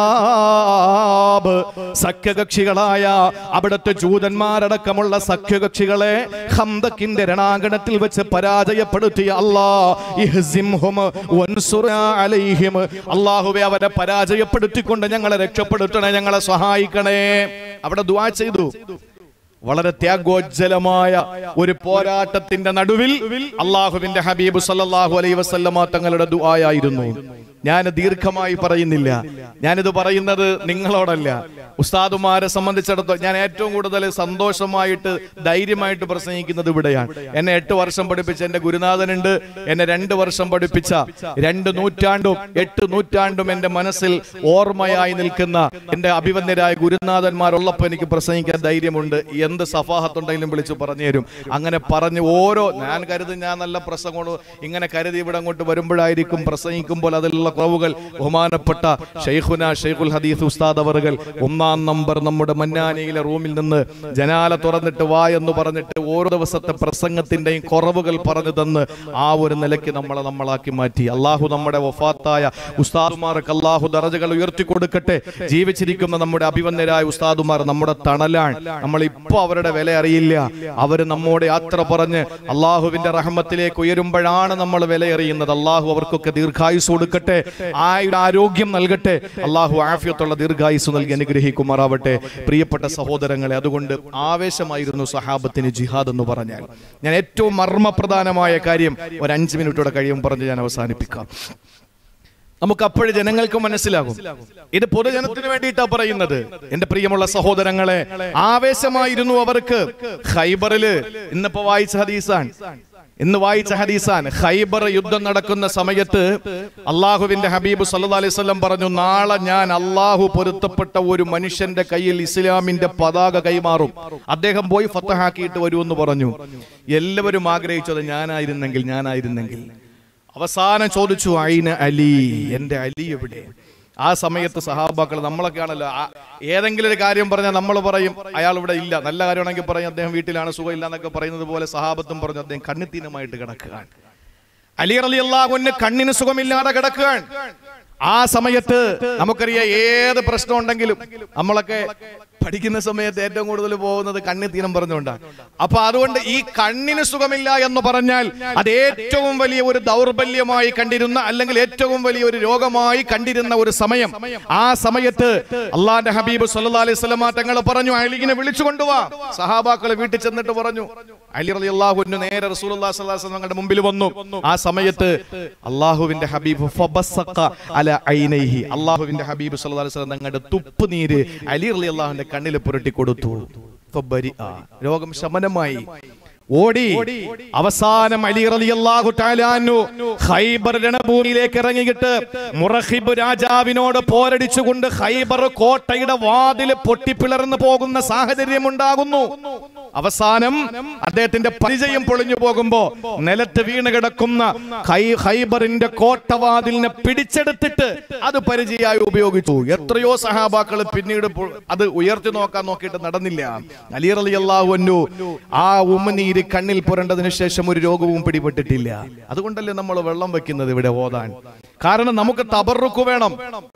അഹ്സാബ് സഖ്യകക്ഷികളായ അവിടുത്തെ ജൂതന്മാരടക്കമുള്ള സഖ്യകക്ഷികളെ ഹംദക്കിന്റെ രണാങ്കണത്തിൽ വെച്ച് പരാജയപ്പെടുത്തിയ അല്ലാ ഇഹ്സിംഹും വൻസുർ അലൈഹിം അല്ലാഹുവേ അവരെ പരാജയപ്പെടുത്തിക്കൊണ്ട് ഞങ്ങളെ രക്ഷപ്പെടുത്തണേ ഞങ്ങളെ സഹായിക്കണേ അവിടെ ദുആ ചെയ്തു വളരെ ത്യാഗോജ്ജലമായ ഒരു പോരാട്ടത്തിന്റെ നടുവിൽ അള്ളാഹുവിന്റെ ഹബീബ് സല്ലല്ലാഹു അലൈഹി വസല്ലമ തങ്ങളുടെ ദുആയായിരുന്നു ഞാൻ ദീർഘമായി പറയുന്നില്ല ഞാനിത് പറയുന്നത് നിങ്ങളോടല്ല ഉസ്താദുമാരെ സംബന്ധിച്ചിടത്തോളം ഞാൻ ഏറ്റവും കൂടുതൽ സന്തോഷമായിട്ട് ധൈര്യമായിട്ട് പ്രസംഗിക്കുന്നത് ഇവിടെയാണ് എന്നെ എട്ട് വർഷം പഠിപ്പിച്ച എന്റെ ഗുരുനാഥനുണ്ട് എന്നെ രണ്ട് വർഷം പഠിപ്പിച്ച രണ്ട് നൂറ്റാണ്ടും എട്ട് നൂറ്റാണ്ടും എന്റെ മനസ്സിൽ ഓർമ്മയായി നിൽക്കുന്ന എന്റെ അഭിവന്യരായ ഗുരുനാഥന്മാരുള്ളപ്പോൾ എനിക്ക് പ്രസംഗിക്കാൻ ധൈര്യമുണ്ട് എന്ത് സഫാഹത്തുണ്ടെങ്കിലും വിളിച്ച് പറഞ്ഞു തരും അങ്ങനെ പറഞ്ഞ് ഓരോ ഞാൻ കരുതി ഞാൻ നല്ല പ്രസംഗം ഇങ്ങനെ കരുതി ഇവിടെ അങ്ങോട്ട് വരുമ്പോഴായിരിക്കും പ്രസംഗിക്കുമ്പോൾ അതിലുള്ള കുറവുകൾ ബഹുമാനപ്പെട്ട ഷെയ്ഖുന ഷെയ്ഖുൽ ഹദീസ് ഉസ്താദ് അവറുകൾ ഒന്നാം നമ്പർ നമ്മുടെ മന്നാനിയിലെ റൂമിൽ നിന്ന് ജനാല തുറന്നിട്ട് വാ എന്ന് പറഞ്ഞിട്ട് ഓരോ ദിവസത്തെ പ്രസംഗത്തിന്റെയും കുറവുകൾ പറഞ്ഞു തന്ന് ആ ഒരു നിലയ്ക്ക് നമ്മളെ നമ്മളാക്കി മാറ്റി അള്ളാഹു നമ്മുടെ വഫാത്തായ ഉസ്താദുമാർക്ക് അള്ളാഹു ദറജകൾ ഉയർത്തി കൊടുക്കട്ടെ ജീവിച്ചിരിക്കുന്ന നമ്മുടെ അഭിവന്യരായ ഉസ്താദുമാർ നമ്മുടെ തണലാണ് നമ്മൾ ഇപ്പൊ അവരുടെ വില അറിയില്ല അവര് നമ്മോട് യാത്ര പറഞ്ഞ് അള്ളാഹുവിന്റെ റഹ്മത്തിലേക്ക് ഉയരുമ്പോഴാണ് നമ്മൾ വില അറിയുന്നത് അള്ളാഹു അവർക്കൊക്കെ ദീർഘായുസ് കൊടുക്കട്ടെ ആയുടെ ആരോഗ്യം നൽകട്ടെ അള്ളാഹു ആഫിയത്തുള്ള ദീർഘായുസ് നൽകി അനുഗ്രഹിക്കുമാറാവട്ടെ പ്രിയപ്പെട്ട സഹോദരങ്ങളെ അതുകൊണ്ട് ആവേശമായിരുന്നു സഹാബത്തിന് ജിഹാദ് എന്ന് പറഞ്ഞാൽ ഞാൻ ഏറ്റവും മർമ്മപ്രധാനമായ കാര്യം ഒരു അഞ്ച് മിനിറ്റോടെ കഴിയും പറഞ്ഞ് ഞാൻ അവസാനിപ്പിക്കാം നമുക്ക് അപ്പോഴും ജനങ്ങൾക്ക് മനസ്സിലാകും ഇത് പൊതുജനത്തിന് വേണ്ടിയിട്ടാ പറയുന്നത് എന്റെ പ്രിയമുള്ള സഹോദരങ്ങളെ ആവേശമായിരുന്നു അവർക്ക് ഖൈബറില് ഇന്നിപ്പോ വായിച്ച ഹദീസാൻ ഇന്ന് വായിച്ച ഹദീസാൻ ഖൈബർ യുദ്ധം നടക്കുന്ന സമയത്ത് അള്ളാഹുവിന്റെ ഹബീബ് സല്ലല്ലാഹു അലൈഹി വസല്ലം പറഞ്ഞു നാളെ ഞാൻ അള്ളാഹു പൊരുത്തപ്പെട്ട ഒരു മനുഷ്യന്റെ കയ്യിൽ ഇസ്ലാമിന്റെ പതാക കൈമാറും അദ്ദേഹം പോയി ഫത്തഹാക്കിയിട്ട് വരുമെന്ന് പറഞ്ഞു എല്ലാവരും ആഗ്രഹിച്ചത് ഞാനായിരുന്നെങ്കിൽ ഞാനായിരുന്നെങ്കിൽ അവസാനം ചോദിച്ചു അയിന് അലി എന്റെ അലി എവിടെ ആ സമയത്ത് സഹാബാക്കൾ നമ്മളൊക്കെ ആണല്ലോ ആ- ഏതെങ്കിലും ഒരു കാര്യം പറഞ്ഞാൽ നമ്മൾ പറയും അയാൾ ഇവിടെ ഇല്ല നല്ല കാര്യമാണെങ്കിൽ പറയും അദ്ദേഹം വീട്ടിലാണ് സുഖമില്ല എന്നൊക്കെ പറയുന്നത് പോലെ സഹാബത്തും പറഞ്ഞു അദ്ദേഹം കണ്ണിത്തീനമായിട്ട് കിടക്കുകയാണ് അലി അലി അള്ളാഹുവിന് കണ്ണിന് സുഖമില്ലാതെ കിടക്കുകയാണ് ആ സമയത്ത് നമുക്കറിയാം ഏത് പ്രശ്നം ഉണ്ടെങ്കിലും നമ്മളൊക്കെ പഠിക്കുന്ന സമയത്ത് ഏറ്റവും കൂടുതൽ പോകുന്നത് കണ്ണിത്തീനം പറഞ്ഞുകൊണ്ടാണ് അപ്പൊ അതുകൊണ്ട് ഈ കണ്ണിന് സുഖമില്ല എന്ന് പറഞ്ഞാൽ അത് ഏറ്റവും വലിയ ഒരു ദൗർബല്യമായി കണ്ടിരുന്ന അല്ലെങ്കിൽ ഏറ്റവും വലിയ ഒരു രോഗമായി കണ്ടിരുന്ന ഒരു സമയം ആ സമയത്ത് അള്ളാന്റെ ഹബീബ് സല്ലല്ലാഹു അലൈഹി വസല്ലമ തങ്ങൾ പറഞ്ഞു അലിനെ വിളിച്ചു കൊണ്ടുവാ സഹാബാക്കളെ വീട്ടിൽ ചെന്നിട്ട് പറഞ്ഞു അലി റളി അള്ളാഹുവിന് നേരെ റസൂലുള്ളാഹി സ്വല്ലല്ലാഹു അലൈഹി വസല്ലം തങ്ങളുടെ മുമ്പിൽ വന്നു ആ സമയത്ത് അള്ളാഹുവിന്റെ ഹബീബ് ഫബസ്സഖ അല ഐനൈഹി അള്ളാഹുവിന്റെ ഹബീബ് സല്ലല്ലാഹു അലൈഹി വസല്ലം തങ്ങളുടെ തുപ്പുനീര് അലി റളി അള്ളാഹുവിന്റെ കണ്ണിൽ പുരട്ടി കൊടുത്തു ഫബരിഅ. രോഗം ശമനമായി ഓടി അവസാനം അലി റളിയല്ലാഹു തആല അൻഹു ഖൈബർ രണഭൂമിയിലേക്ക് ഇറങ്ങിയിട്ട് മുറഹിബ് രാജാവിനോട് പോരടിച്ചുകൊണ്ട് ഖൈബർ കോട്ടയുടെ വാതിൽ പൊട്ടിപ്പിളർന്നു പോകുന്ന സാഹചര്യം ഉണ്ടാകുന്നു അവസാനം അദ്ദേഹത്തിന്റെ പരിചയം പൊളിഞ്ഞു പോകുമ്പോ നിലത്ത് വീണ് കിടക്കുന്ന ഖൈ- ഖൈബറിന്റെ കോട്ടവാതിലിനെ പിടിച്ചെടുത്തിട്ട് അത് പരിചയമായി ഉപയോഗിച്ചു എത്രയോ സഹാബാക്കൾ പിന്നീട് പൊ- അത് ഉയർത്തി നോക്കാൻ നോക്കിയിട്ട് നടന്നില്ല അലി റളിയല്ലാഹു അൻഹു ആ ഉമ്മനീര് കണ്ണിൽ പുരണ്ടതിന് ശേഷം ഒരു രോഗവും പിടിപെട്ടിട്ടില്ല അതുകൊണ്ടല്ലേ നമ്മൾ വെള്ളം വെക്കുന്നത് ഇവിടെ ഓതാൻ കാരണം നമുക്ക് തബറുക്ക് വേണം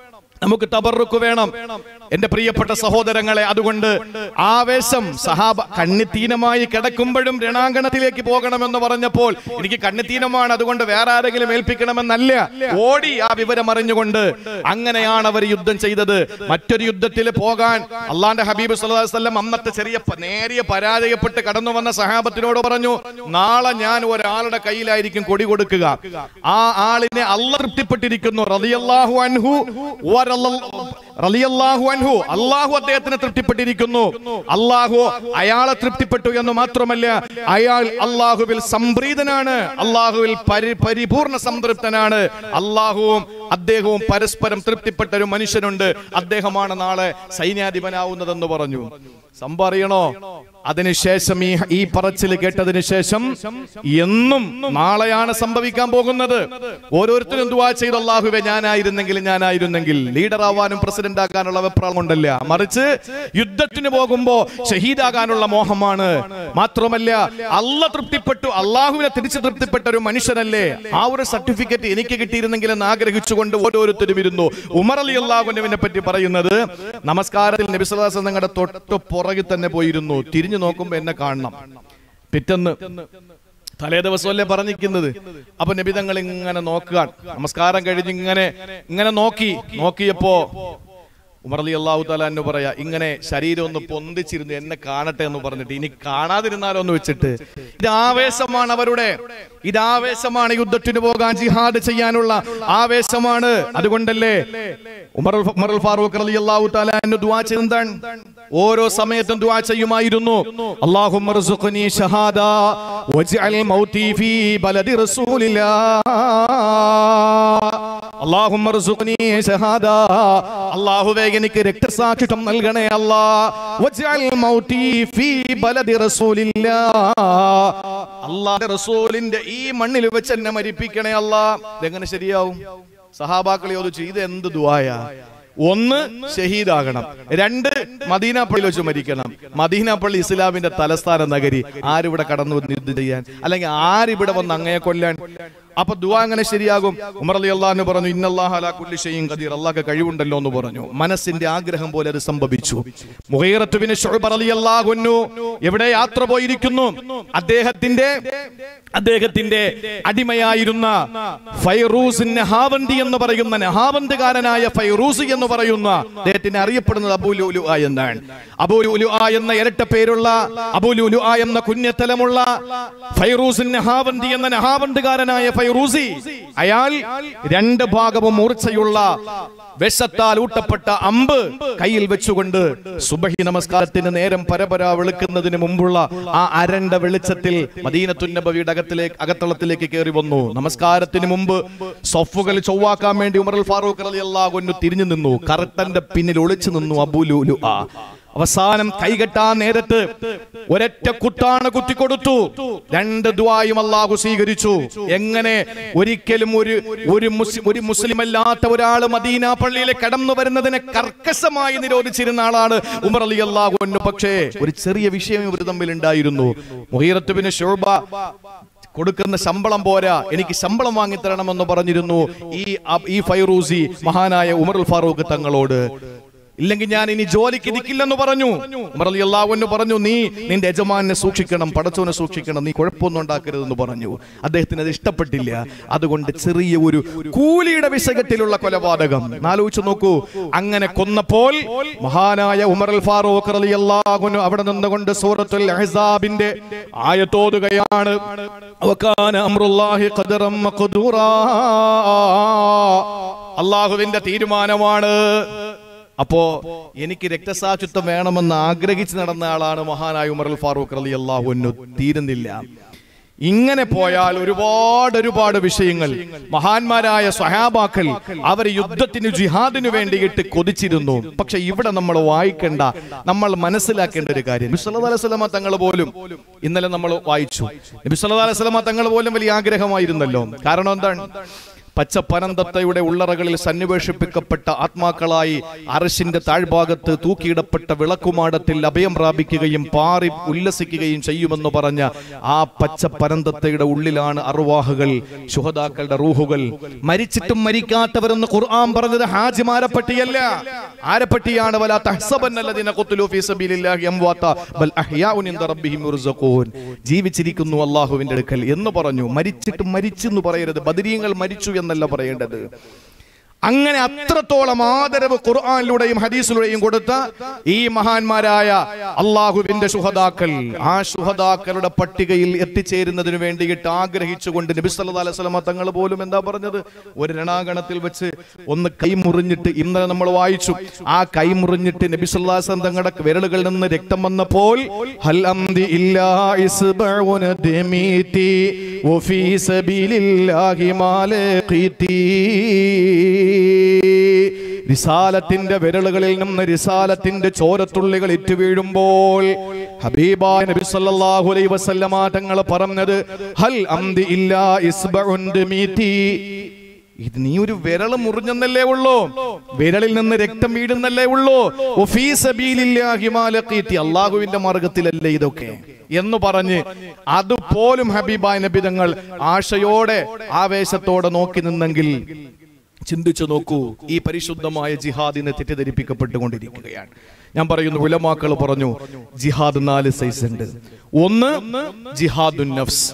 നമുക്ക് തബറുക്ക് വേണം എന്റെ പ്രിയപ്പെട്ട സഹോദരങ്ങളെ അതുകൊണ്ട് ആവേശം സഹാബ കണ്ണിത്തീനമായി കിടക്കുമ്പോഴും രണാങ്കണത്തിലേക്ക് പോകണമെന്ന് പറഞ്ഞപ്പോൾ എനിക്ക് കണ്ണിത്തീനമാണ് അതുകൊണ്ട് വേറെ ആരെങ്കിലും ഏൽപ്പിക്കണമെന്നല്ല ഓടി ആ വിവരം അറിഞ്ഞുകൊണ്ട് അങ്ങനെയാണ് അവർ യുദ്ധം ചെയ്തത് മറ്റൊരു യുദ്ധത്തിൽ പോകാൻ അള്ളാന്റെ ഹബീബ് സല്ലല്ലാഹു അലൈഹി വസല്ലം അന്നത്തെ ചെറിയ പ- നേരിയ പരാജയപ്പെട്ട് കടന്നു വന്ന സഹാബത്തിനോട് പറഞ്ഞു നാളെ ഞാൻ ഒരാളുടെ കയ്യിലായിരിക്കും കൊടി കൊടുക്കുക ആ ആളിനെ അല്ല തൃപ്തിപ്പെട്ടിരിക്കുന്നു റളിയല്ലാഹു അൻഹു വറല്ല- റളിയല്ലാഹു അൻഹു അള്ളാഹു അദ്ദേഹത്തിന് തൃപ്തിപ്പെട്ടിരിക്കുന്നു അള്ളാഹു അയാളെ തൃപ്തിപ്പെട്ടു എന്ന് മാത്രമല്ല അയാൾ അള്ളാഹുവിൽ സംപ്രീതനാണ് അള്ളാഹുവിൽ പരി പരിപൂർണ സംതൃപ്തനാണ് അള്ളാഹുവും അദ്ദേഹവും പരസ്പരം തൃപ്തിപ്പെട്ട ഒരു മനുഷ്യനുണ്ട് അദ്ദേഹമാണ് നാളെ സൈന്യാധിപനാവുന്നതെന്ന് പറഞ്ഞു സംഭറിയണോ അതിനുശേഷം ഈ ഈ പറച്ചിൽ കേട്ടതിന് ശേഷം എന്നും നാളെയാണ് സംഭവിക്കാൻ പോകുന്നത് ഓരോരുത്തരും ദുവാ ചെയ്ത് അള്ളാഹുവെ ഞാനായിരുന്നെങ്കിൽ ഞാനായിരുന്നെങ്കിൽ ലീഡർ ആവാനും പ്രസിഡന്റ് ആകാനുള്ള വെപ്രാളം കൊണ്ടല്ല മറിച്ച് യുദ്ധത്തിന് പോകുമ്പോ ഷഹീദാകാനുള്ള മോഹമാണ് മാത്രമല്ല അല്ല തൃപ്തിപ്പെട്ടു അള്ളാഹുവിനെ തിരിച്ചു തൃപ്തിപ്പെട്ട ഒരു മനുഷ്യനല്ലേ ആ ഒരു സർട്ടിഫിക്കറ്റ് എനിക്ക് കിട്ടിയിരുന്നെങ്കിൽ എന്ന് ആഗ്രഹിച്ചുകൊണ്ട് ഓരോരുത്തരും ഇരുന്നു ഉമർ അലി അള്ളാഹുവിനെ പറ്റി പറയുന്നത് നമസ്കാരത്തിൽ നബിസ്വലാസ് നിങ്ങളുടെ തൊട്ട് പുറകിൽ തന്നെ പോയിരുന്നു തിരിഞ്ഞു നോക്കുമ്പോ എന്നെ കാണണം പിറ്റന്ന് തലേ ദിവസമല്ലേ പറഞ്ഞിരിക്കുന്നത് അപ്പൊ നബിതങ്ങൾ ഇങ്ങനെ നോക്കുക നമസ്കാരം കഴിഞ്ഞ് ഇങ്ങനെ ഇങ്ങനെ നോക്കി നോക്കിയപ്പോ ഉമർ അലി അള്ളാഹു തലാന്ന് പറയാ ഇങ്ങനെ ശരീരം ഒന്ന് പൊന്തിച്ചിരുന്നു എന്നെ കാണട്ടെ എന്ന് പറഞ്ഞിട്ട് ഇനി കാണാതിരുന്നാലോ എന്ന് വെച്ചിട്ട് ഇത് ആവേശമാണ് അവരുടെ ഇത് ആവേശമാണ് യുദ്ധത്തിന് പോകാൻ ജിഹാദ് ചെയ്യാനുള്ള ആവേശമാണ് അതുകൊണ്ടല്ലേ ഉമർ ഉമർ ഫാറൂഖ് റളി അള്ളാഹു തലാന്ന് ദുആ ചെയ്തെന്താണ് ഓരോ സമയത്തും ദുആ ചെയ്യുമായിരുന്നു അല്ലാഹുമ്മ ർസുഖ്നി ഷഹാദ വജ്അൽ മൗതി ഫീ ബലദി റസൂലില്ലാ അല്ലാഹുമ്മ ർസുഖ്നി ഷഹാദ അല്ലാഹുവേ എനിക്ക് രക്തസാക്ഷിത്വം നൽകണേ അല്ലാ വജ്അൽ മൗതി ഫീ ബലദി റസൂലില്ലാ അല്ലാഹുവിന്റെ റസൂലിന്റെ ഈ മണ്ണിൽ വെച്ച് എന്നെ മരിപ്പിക്കണേ അല്ലാ ഇതെങ്ങനെ ശരിയാവും സഹാബാക്കളെ ചോദിച്ചു ഇത് എന്ത് ദുആയാ ഒന്ന് ഷഹീദാകണം രണ്ട് മദീന പള്ളിയിൽ വെച്ച് മരിക്കണം മദീന പള്ളി ഇസ്ലാമിന്റെ തലസ്ഥാന നഗരി ആരിവിടെ കടന്നു വന്ന് യുദ്ധം ചെയ്യാൻ അല്ലെങ്കിൽ ആരിവിടെ വന്ന് അങ്ങയെ കൊല്ലാൻ അപ്പൊ ദുആ അങ്ങനെ ശരിയാകും ഉമർ അലി അള്ളാഹു പറഞ്ഞു ഇന്നല്ലാഹു അലാ കുല്ലി ഷൈഇൻ ഖദീർ അള്ളാഹ് കഴിവുണ്ടല്ലോ എന്ന് പറഞ്ഞു മനസ്സിന്റെ ആഗ്രഹം പോലെ അത് സംഭവിച്ചു മുഗീറത്ത് ബിൻ ശുഅബ് റളിയല്ലാഹു അൻഹു എവിടെ യാത്ര പോയിരിക്കുന്നു അദ്ദേഹത്തിന്റെ അദ്ദേഹത്തിന്റെ അടിമയായിരുന്ന ഫൈറൂസ് നഹാവന്തി എന്ന് പറയുന്ന നഹാവന്തുകാരനായ ഫൈറൂസ് എന്ന് പറയുന്ന അദ്ദേഹത്തിന് അറിയപ്പെടുന്നത് അബൂലുലു എന്നാണ് അബൂലുലു എന്ന ഇരട്ട പേരുള്ള അബൂലുലു എന്ന കുഞ്ഞത്തലമുള്ള ഫൈറൂസ് നഹാവന്തി എന്ന നഹാവന്തുകാരനായ ഫൈറൂസി അയാൾ രണ്ട് ഭാഗവും മൂർച്ചയുള്ള വിഷത്താൽ ഊട്ടപ്പെട്ട അമ്പ് കയ്യിൽ വെച്ചുകൊണ്ട് സുബഹി നമസ്കാരത്തിന് നേരം പരപര വെളുക്കുന്നതിന് മുമ്പുള്ള ആ അരണ്ട വെളിച്ചത്തിൽ മദീനത്തുന്നബിയുടെ അകത്തിലേക്ക് അകത്തളത്തിലേക്ക് കയറി വന്നു നമസ്കാരത്തിന് മുമ്പ് സൊഫുകൾ ചൊവ്വാക്കാൻ വേണ്ടി ഉമർ ഫാറൂഖ് അലി അള്ളാഹു തിരിഞ്ഞു നിന്നു കറക്റ്റന്റെ പിന്നിൽ ഒളിച്ചു നിന്നു അബുലു ആ അവസാനം കൈകെട്ടാൻ നേരത്ത് ഒരൊറ്റ കുത്താണ് കുത്തിക്കൊടുത്തു രണ്ട് ദ്വായും അള്ളാഹു സ്വീകരിച്ചു എങ്ങനെ ഒരിക്കലും ഒരു ഒരു മുസ്ലിം ഒരു മുസ്ലിം അല്ലാത്ത ഒരാൾ മദീന പള്ളിയിൽ കടന്നു വരുന്നതിനെ കർക്കശമായി നിരോധിച്ചിരുന്ന ആളാണ് ഉമർ അലി അള്ളാഹു പക്ഷേ ഒരു ചെറിയ വിഷയം ഇവർ തമ്മിൽ ഉണ്ടായിരുന്നു മുഹീറത്തുബിന് ഷോബ കൊടുക്കുന്ന ശമ്പളം പോരാ എനിക്ക് ശമ്പളം വാങ്ങിത്തരണമെന്ന് പറഞ്ഞിരുന്നു ഈ അബ്- ഈ ഫൈറൂസി മഹാനായ ഉമറുൽ ഫാറൂഖ് തങ്ങളോട് ഇല്ലെങ്കിൽ ഞാൻ ഇനി ജോലിക്ക് നിൽക്കില്ലെന്ന് പറഞ്ഞു ഉമർ അലി അള്ളാഹുവിന് പറഞ്ഞു നീ നിന്റെ യജമാനെ സൂക്ഷിക്കണം പടച്ചോനെ സൂക്ഷിക്കണം നീ കുഴപ്പമൊന്നും ഉണ്ടാക്കരുതെന്ന് പറഞ്ഞു അദ്ദേഹത്തിന് അത് ഇഷ്ടപ്പെട്ടില്ല അതുകൊണ്ട് ചെറിയ ഒരു കൂലിയുടെ വിഷയത്തിലുള്ള കൊലപാതകം ആലോചിച്ചു നോക്കൂ അങ്ങനെ കൊന്നപ്പോൾ മഹാനായ ഉമർ അൽ ഫാറൂഖ് അലി അള്ളാഹുനു അവിടെ നിന്നുകൊണ്ട് സൂറത്തുൽ അഹ്സാബിന്റെ ആയത്തോതുകയാണ് വകാന അംറുല്ലാഹി ഖദറം മഖ്ദൂറാ അള്ളാഹുവിന്റെ തീരുമാനമാണ് അപ്പോ എനിക്ക് രക്തസാക്ഷിത്വം വേണമെന്ന് ആഗ്രഹിച്ച് നടന്ന ആളാണ് മഹാനായ ഉമർ അൽ ഫാറൂഖ് അലി അള്ളാഹുന്നു തീരുന്നില്ല ഇങ്ങനെ പോയാൽ ഒരുപാട് ഒരുപാട് വിഷയങ്ങൾ മഹാന്മാരായ സ്വഹാബാക്കൾ അവർ യുദ്ധത്തിന് ജിഹാദിനു വേണ്ടിയിട്ട് കൊതിച്ചിരുന്നു പക്ഷെ ഇവിടെ നമ്മൾ വായിക്കേണ്ട നമ്മൾ മനസ്സിലാക്കേണ്ട ഒരു കാര്യം നബി സല്ലല്ലാഹു അലൈഹി വസല്ലമ തങ്ങൾ പോലും ഇന്നലെ നമ്മൾ വായിച്ചു നബി സല്ലല്ലാഹു അലൈഹി വസല്ലമ തങ്ങൾ പോലും വലിയ ആഗ്രഹമായിരുന്നല്ലോ കാരണം എന്താണ് പച്ചപ്പനന്തത്തയുടെ ഉള്ളറകളിൽ സന്നിവേഷിപ്പിക്കപ്പെട്ട ആത്മാക്കളായി അറശിന്റെ താഴ്ഭാഗത്ത് തൂക്കിയിടപ്പെട്ട വിളക്കുമാടത്തിൽ അഭയം പ്രാപിക്കുകയും പാറി ഉല്ലസിക്കുകയും ചെയ്യുമെന്ന് പറഞ്ഞ ആ പച്ചപ്പനന്തത്തയുടെ ഉള്ളിലാണ് അറുവാഹുകൾ ശുഹദാക്കളുടെ റൂഹുകൾ മരിച്ചിട്ടും മരിക്കാത്തവരെന്ന് ഖുർആൻ പറഞ്ഞത് ഹാജിമാരെ പറ്റിയല്ല ആരെ പറ്റിയാണ് വലാ തഹ്സബന്നല്ലദീന ഖുത്ലൂ ഫീ സബീലില്ലാഹി അംവാത ബൽ അഹ്യാഉൻ ഇൻദ റബ്ബിഹിം യുർസഖൂൻ ജീവിച്ചിരിക്കുന്നു അല്ലാഹുവിന്റെ അടുക്കൽ എന്ന് പറഞ്ഞു മരിച്ചിട്ട് മരിച്ചു എന്ന് പറയരുത് ബദരീങ്ങൾ മരിച്ചു എന്നല്ല പറയേണ്ടത് അങ്ങനെ അത്രത്തോളം ആദരവ് ഖുർആനിലൂടെയും ഹദീസിലൂടെയും കൊടുത്ത ഈ മഹാന്മാരായ അള്ളാഹുവിന്റെ സുഹദാക്കൾ ആ സുഹദാക്കളുടെ പട്ടികയിൽ എത്തിച്ചേരുന്നതിന് വേണ്ടിയിട്ട് ആഗ്രഹിച്ചുകൊണ്ട് നബി സല്ലല്ലാഹു അലൈഹി വസല്ലമ തങ്ങൾ പോലും എന്താ പറഞ്ഞത് ഒരു രണാഗണത്തിൽ വെച്ച് ഒന്ന് കൈമുറിഞ്ഞിട്ട് ഇന്നലെ നമ്മൾ വായിച്ചു ആ കൈമുറിഞ്ഞിട്ട് നബി സല്ലല്ലാഹു അലൈഹി വസല്ലം തങ്ങളുടെ വിരലുകളിൽ നിന്ന് രക്തം വന്നപ്പോൾ ഹൽ അംദി ഇല്ലാ ഇസ്ബഉന ദമീതി വഫീ സബീലില്ലാഹി മാലഖീതി റിസാലത്തിന്റെ വിരലുകളിൽ നിന്ന് റിസാലത്തിന്റെ ചോരത്തുള്ളികൾ ഇറ്റു വീഴുമ്പോൾ ഹബീബായ നബി സല്ലല്ലാഹു അലൈഹി വസല്ലമ തങ്ങൾ പറഞ്ഞത് ഹൽ അംദി ഇല്ലാ ഇസ്ബഉൻ ദമീതി ഇത് നീ ഒരു വിരൽ മുറിഞ്ഞെന്നല്ലേ ഉള്ളൂ വിരലിൽ നിന്ന് രക്തം വീഴുന്നല്ലേ ഉള്ളൂ വഫീ സബീലില്ലാഹി മാ ലഖീതി അല്ലാഹുവിന്റെ മാർഗത്തിലല്ലേ ഇതൊക്കെ എന്ന് പറഞ്ഞ് അതുപോലും ഹബീബായ നബി തങ്ങൾ ആശയോടെ ആവേശത്തോടെ നോക്കി നിന്നെങ്കിൽ ചിന്തിച്ചു നോക്കൂ ഈ പരിശുദ്ധമായ ജിഹാദിനെ തെറ്റിദ്ധരിപ്പിക്കപ്പെട്ടുകൊണ്ടിരിക്കുകയാണ് ഞാൻ പറയുന്നു ഉലമാക്കൾ പറഞ്ഞു ജിഹാദ് നാല് സൈസ് ഉണ്ട് ഒന്ന് ജിഹാദുൻ നഫ്സ്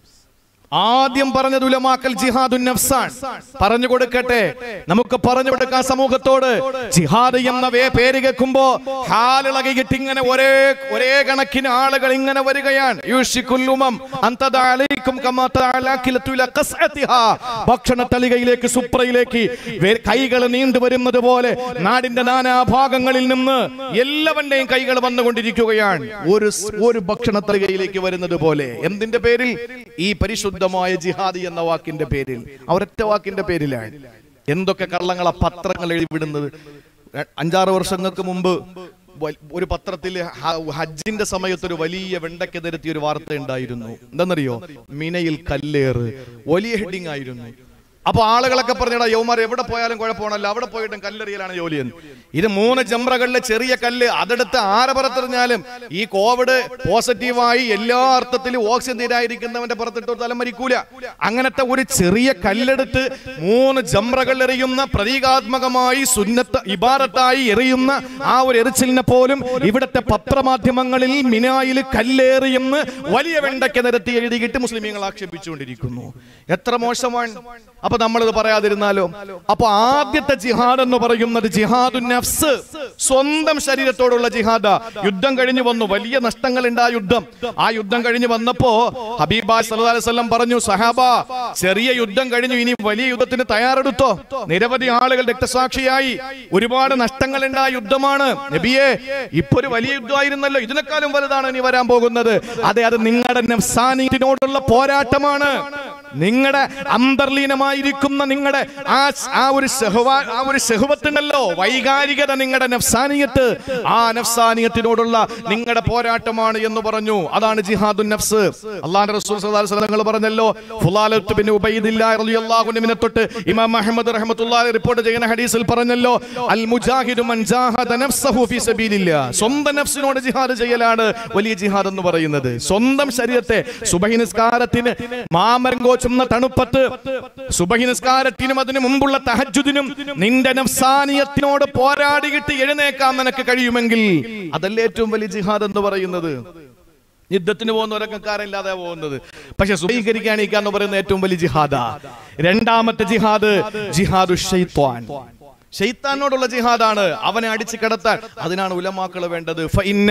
ആദ്യം പറഞ്ഞത് ഉലമാക്കൽ ജിഹാദുൻ നഫ്സാൻ പറഞ്ഞു കൊടുക്കട്ടെ നമുക്ക് പറഞ്ഞു കൊടുക്കാൻ സമൂഹത്തോട് ജിഹാദ് എന്ന വേ പേര് കേൾക്കുമ്പോ ഹാലിളകിയിട്ട് ഇങ്ങനെ ഒരേ ഒരേ കണക്കിന് ആളുകൾ ഇങ്ങനെ വരികയാണ് യൂഷിക്കുല്ലുമം അന്തദ അലൈക്കും കമാ തഅലാക്കിലതു ഇല ഖസ്അതിഹാ. ഭക്ഷണ തളികയിലേക്ക് സുപ്രയിലേക്ക് വേ- കൈകൾ നീണ്ടു വരുന്നത് പോലെ നാടിന്റെ നാനാ ഭാഗങ്ങളിൽ നിന്ന് എല്ലാവന്റെയും കൈകൾ വന്നുകൊണ്ടിരിക്കുകയാണ് ഒരു സ്- ഒരു ഭക്ഷണ തളികയിലേക്ക് വരുന്നത് പോലെ എന്തിന്റെ പേരിൽ ഈ പരിശുദ്ധമായ ജിഹാദി എന്ന വാക്കിന്റെ പേരിൽ ആ ഒരൊറ്റ വാക്കിന്റെ പേരിലാണ് എന്തൊക്കെ കള്ളങ്ങളാ പത്രങ്ങൾ എഴുതി വിടുന്നത് ര- അഞ്ചാറ് വർഷങ്ങൾക്ക് മുമ്പ് വൽ- ഒരു പത്രത്തിൽ ഹ- ഹജ്ജിന്റെ സമയത്ത് ഒരു വലിയ വെണ്ടയ്ക്ക് നിരത്തിയ ഒരു വാർത്ത ഉണ്ടായിരുന്നു എന്താണെന്നറിയോ മിനയിൽ കല്ലേറ് വലിയ ഹെഡിങ് ആയിരുന്നു അപ്പൊ ആളുകളൊക്കെ പറഞ്ഞടാ യൗമാർ എവിടെ പോയാലും കുഴപ്പമാണല്ലോ അവിടെ പോയിട്ടും കല്ലെറിയലാണ് ജോലി എന്ന് ഇത് മൂന്ന് ജംറകളിലെ ചെറിയ കല്ല് അതെടുത്ത് ആരെ പുറത്തെറിഞ്ഞാലും ഈ കോവിഡ് പോസിറ്റീവായി എല്ലാ അർത്ഥത്തിലും ഓക്സിജൻ തീരായിരിക്കുന്നവന്റെ പുറത്തിട്ട് തലം മരിക്കൂല അങ്ങനത്തെ ഒരു ചെറിയ കല്ലെടുത്ത് മൂന്ന് ജംറകൾ എറിയുന്ന പ്രതീകാത്മകമായി സുന്നത്ത് ഇബാറത്തായി എറിയുന്ന ആ ഒരു എറിച്ചിലിനെ പോലും ഇവിടുത്തെ പത്രമാധ്യമങ്ങളിൽ മിനായിൽ കല്ലേറിയെന്ന് വലിയ വെണ്ടയ്ക്ക് നിരത്തി എഴുതിയിട്ട് മുസ്ലിമീങ്ങൾ ആക്ഷേപിച്ചുകൊണ്ടിരിക്കുന്നു എത്ര മോശമാണ് അപ്പൊ നമ്മളിത് പറയാതിരുന്നാലോ അപ്പൊ ആദ്യത്തെ ജിഹാദ് എന്ന് പറയുന്നത് ജിഹാദു നഫ്സ് സ്വന്തം ശരീരത്തോടുള്ള ജിഹാദ യുദ്ധം കഴിഞ്ഞു വന്നു വലിയ നഷ്ടങ്ങൾ ഉണ്ടായ യുദ്ധം ആ യുദ്ധം കഴിഞ്ഞു വന്നപ്പോ ഹബീബ സല്ലല്ലാഹു അലൈഹി വസല്ലം പറഞ്ഞു സഹാബ ചെറിയ യുദ്ധം കഴിഞ്ഞു ഇനി വലിയ യുദ്ധത്തിന് തയ്യാറെടുത്തോ നിരവധി ആളുകൾ രക്തസാക്ഷിയായി ഒരുപാട് നഷ്ടങ്ങൾ ഉണ്ടായ യുദ്ധമാണ് നബിയെ ഇപ്പൊ ഒരു വലിയ യുദ്ധമായിരുന്നല്ലോ ഇതിനേക്കാളും വലുതാണ് ഇനി വരാൻ പോകുന്നത് അതെ അത് നിങ്ങളുടെ നഫ്സാനിയത്തിനോടുള്ള പോരാട്ടമാണ് നിങ്ങളുടെ അന്തർലീനമായിരിക്കുന്ന നിങ്ങളുടെ ആ ആ ഒരു ശഹവ ആ ഒരു ശഹുവത്തുണ്ടല്ലോ വൈകാരികത നിങ്ങളുടെ നഫ്സാനിയത്ത് ആ നഫ്സാനിയത്തിനോടുള്ള നിങ്ങളുടെ പോരാട്ടമാണ് എന്ന് പറഞ്ഞു അതാണ് ജിഹാദുൻ നഫ്സ് അള്ളാഹുവിന്റെ റസൂൽ സല്ലല്ലാഹു അലൈഹി വസല്ലം തങ്ങൾ പറഞ്ഞല്ലോ ഫുലാലത്ത് ബിൻ ഉബൈദില്ലാഹി റളിയല്ലാഹു അൻഹുവിനെ തൊട്ട് ഇമാം അഹ്മദ് റഹ്മത്തുള്ളാഹി റിപ്പോർട്ട് ചെയ്യുന്ന ഹദീസിൽ പറഞ്ഞല്ലോ അൽ മുജാഹിദു മൻ ജാഹദ നഫ്സഹു ഫീ സബീലില്ലാ സ്വന്തം നഫ്സിനോട് ജിഹാദ് ചെയ്യലാണ് വലിയ ജിഹാദ് എന്ന് പറയുന്നത് സ്വന്തം ശരീരത്തെ സുബഹി നിസ്കാരത്തിന് മാമരം കോച്ചുന്ന തണുപ്പത്ത് സുബഹി നിസ്കാരത്തിനും അതിനു മുമ്പുള്ള തഹജുദിനും നിന്റെ നഫ്സാനിയത്തിനോട് പോരാടിയിട്ട് എഴുന്നേക്കാൻ നിനക്ക് കഴിയുമെങ്കിൽ അതല്ലേ ഏറ്റവും വലിയ ജിഹാദ് എന്ന് പറയുന്നത് യുദ്ധത്തിന് പോകുന്നവരൊക്കെ കാരമില്ലാതെ പോകുന്നത് പക്ഷെ സുബീകരിക്കാൻ എന്ന് പറയുന്നത് ഏറ്റവും വലിയ ജിഹാദാ രണ്ടാമത്തെ ജിഹാദ് ജിഹാദു ഷൈത്വാൻ ഷെയ്ത്താനോടുള്ള ജിഹാദാണ് അവനെ അടിച്ചു കിടത്താൻ അതിനാണ് ഉലമാക്കൾ വേണ്ടത് ഫഇന്ന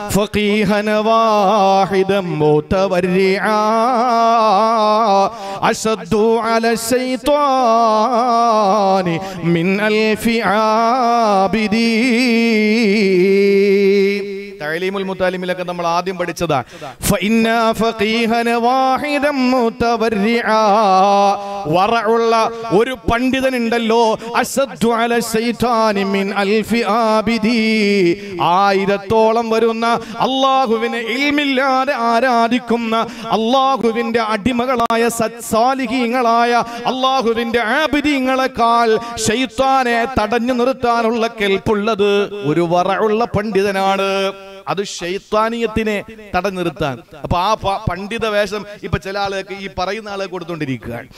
ഫഖീഹന വാഹിദം മുതവരിആ അശദ്ദു അല ശൈത്വാനി മിൻ അൽഫി ആബിദീ തലീമുൽ മുത്താലിമിലൊക്കെ നമ്മൾ ആദ്യം പഠിച്ചതാ ഫഇന്ന ഫഖീഹന വാഹിദൻ മുതവര്രിആ വറഉള്ള ഒരു പണ്ഡിതൻ ഉണ്ടല്ലോ അസദ്ദു അല ശൈത്താനി മിൻ അൽഫി ആബിദി ആയിരത്തോളം വരുന്ന അള്ളാഹുവിനെ ഇൽമില്ലാതെ ആരാധിക്കുന്ന അള്ളാഹുവിന്റെ അടിമകളായ സത്സാലിഹീങ്ങളായ അള്ളാഹുവിന്റെ ആബിദീങ്ങളെക്കാൾ ഷെയ്ത്താനെ തടഞ്ഞു നിർത്താനുള്ള കെൽപ്പുള്ളത് ഒരു വറയുള്ള പണ്ഡിതനാണ് അത് ഷെയ്ത്താനീയത്തിനെ തടഞ്ഞു നിർത്താൻ അപ്പൊ ആ പ- പണ്ഡിത വേഷം ഇപ്പൊ ചില ആളുകൾക്ക് ഈ പറയുന്ന ആളെ കൊടുത്തുകൊണ്ടിരിക്കുകയാണ്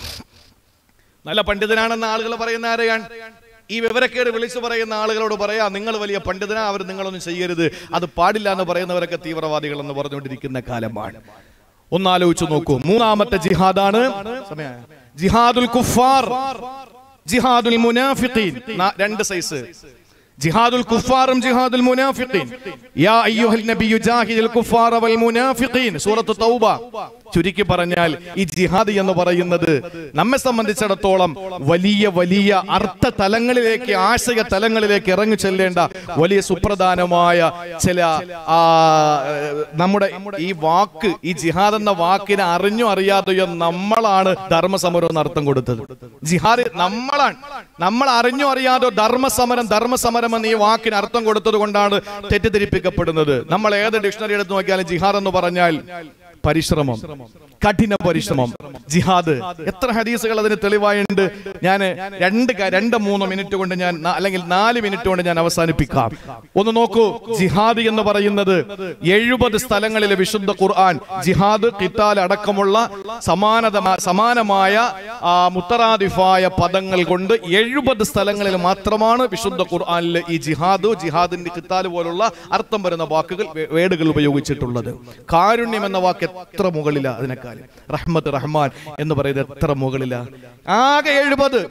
നല്ല പണ്ഡിതനാണെന്ന് ആളുകൾ പറയുന്ന ആരെയാണ് ഈ വിവരക്കേട് വിളിച്ചു പറയുന്ന ആളുകളോട് പറയാ നിങ്ങൾ വലിയ പണ്ഡിതനാ അവർ നിങ്ങളൊന്നും ചെയ്യരുത് അത് പാടില്ല എന്ന് പറയുന്നവരൊക്കെ തീവ്രവാദികൾ എന്ന് പറഞ്ഞുകൊണ്ടിരിക്കുന്ന കാലമാണ് ഒന്നാലോചിച്ചു നോക്കൂ മൂന്നാമത്തെ ജിഹാദാണ് സമയായോ? ജിഹാദുൽ കുഫാർ ജിഹാദുൽ മുനാഫിഖീൻ നാ- രണ്ട് സൈസ് ജിഹാദുൽ കുഫാറും ജിഹാദുൽ മുനാഫിഖീൻ യാ അയ്യുഹൽ നബിയു ജാഹിദുൽ കുഫാറ വൽ മുനാഫിഖീൻ സൂറത്ത് തൗബ ചുരുക്കി പറഞ്ഞാൽ ഈ ജിഹാദ് എന്ന് പറയുന്നത് നമ്മെ സംബന്ധിച്ചിടത്തോളം വലിയ വലിയ അർത്ഥ തലങ്ങളിലേക്ക് ആശയ തലങ്ങളിലേക്ക് ഇറങ്ങി ചെല്ലേണ്ട വലിയ സുപ്രധാനമായ ചില ആ, നമ്മുടെ ഈ വാക്ക് ഈ ജിഹാദ് എന്ന വാക്കിനെ അറിഞ്ഞോ അറിയാതെയോ നമ്മളാണ് ധർമ്മസമരം എന്ന് അർത്ഥം കൊടുത്തത് ജിഹാദ് നമ്മളാണ് നമ്മൾ അറിഞ്ഞോ അറിയാതോ ധർമ്മസമരം ധർമ്മസമരം എന്ന് ഈ വാക്കിന് അർത്ഥം കൊടുത്തത് കൊണ്ടാണ് തെറ്റിദ്ധരിപ്പിക്കപ്പെടുന്നത് നമ്മൾ ഏത് ഡിക്ഷണറി എടുത്ത് നോക്കിയാലും ജിഹാദ് എന്ന് പറഞ്ഞാൽ പരിശ്രമം കഠിന പരിശ്രമം ജിഹാദ് എത്ര ഹദീസുകൾ അതിന് തെളിവായുണ്ട് ഞാൻ രണ്ട് ക- രണ്ട് മൂന്ന് മിനിറ്റ് കൊണ്ട് ഞാൻ ന- അല്ലെങ്കിൽ നാല് മിനിറ്റ് കൊണ്ട് ഞാൻ അവസാനിപ്പിക്കാം ഒന്ന് നോക്കൂ ജിഹാദ് എന്ന് പറയുന്നത് എഴുപത് സ്ഥലങ്ങളിലെ വിശുദ്ധ ഖുർആൻ ജിഹാദ് ഖിത്താൽ അടക്കമുള്ള സമാനത സമാനമായ ആ, മുത്തറാദിഫായ പദങ്ങൾ കൊണ്ട് എഴുപത് സ്ഥലങ്ങളിൽ മാത്രമാണ് വിശുദ്ധ ഖുർആനിൽ ഈ ജിഹാദ് ജിഹാദിന്റെ ഖിത്താൽ പോലുള്ള അർത്ഥം വരുന്ന വാക്കുകൾ വേ- വേടുകൾ ഉപയോഗിച്ചിട്ടുള്ളത് കാരുണ്യം എന്ന വാക്ക് എത്ര മുകളിലാ അതിനേക്കാളും റഹ്മത്ത് റഹ്മാൻ എന്ന് പറയുന്നത് എത്ര മുകളിലാ ആകെ എഴുപത്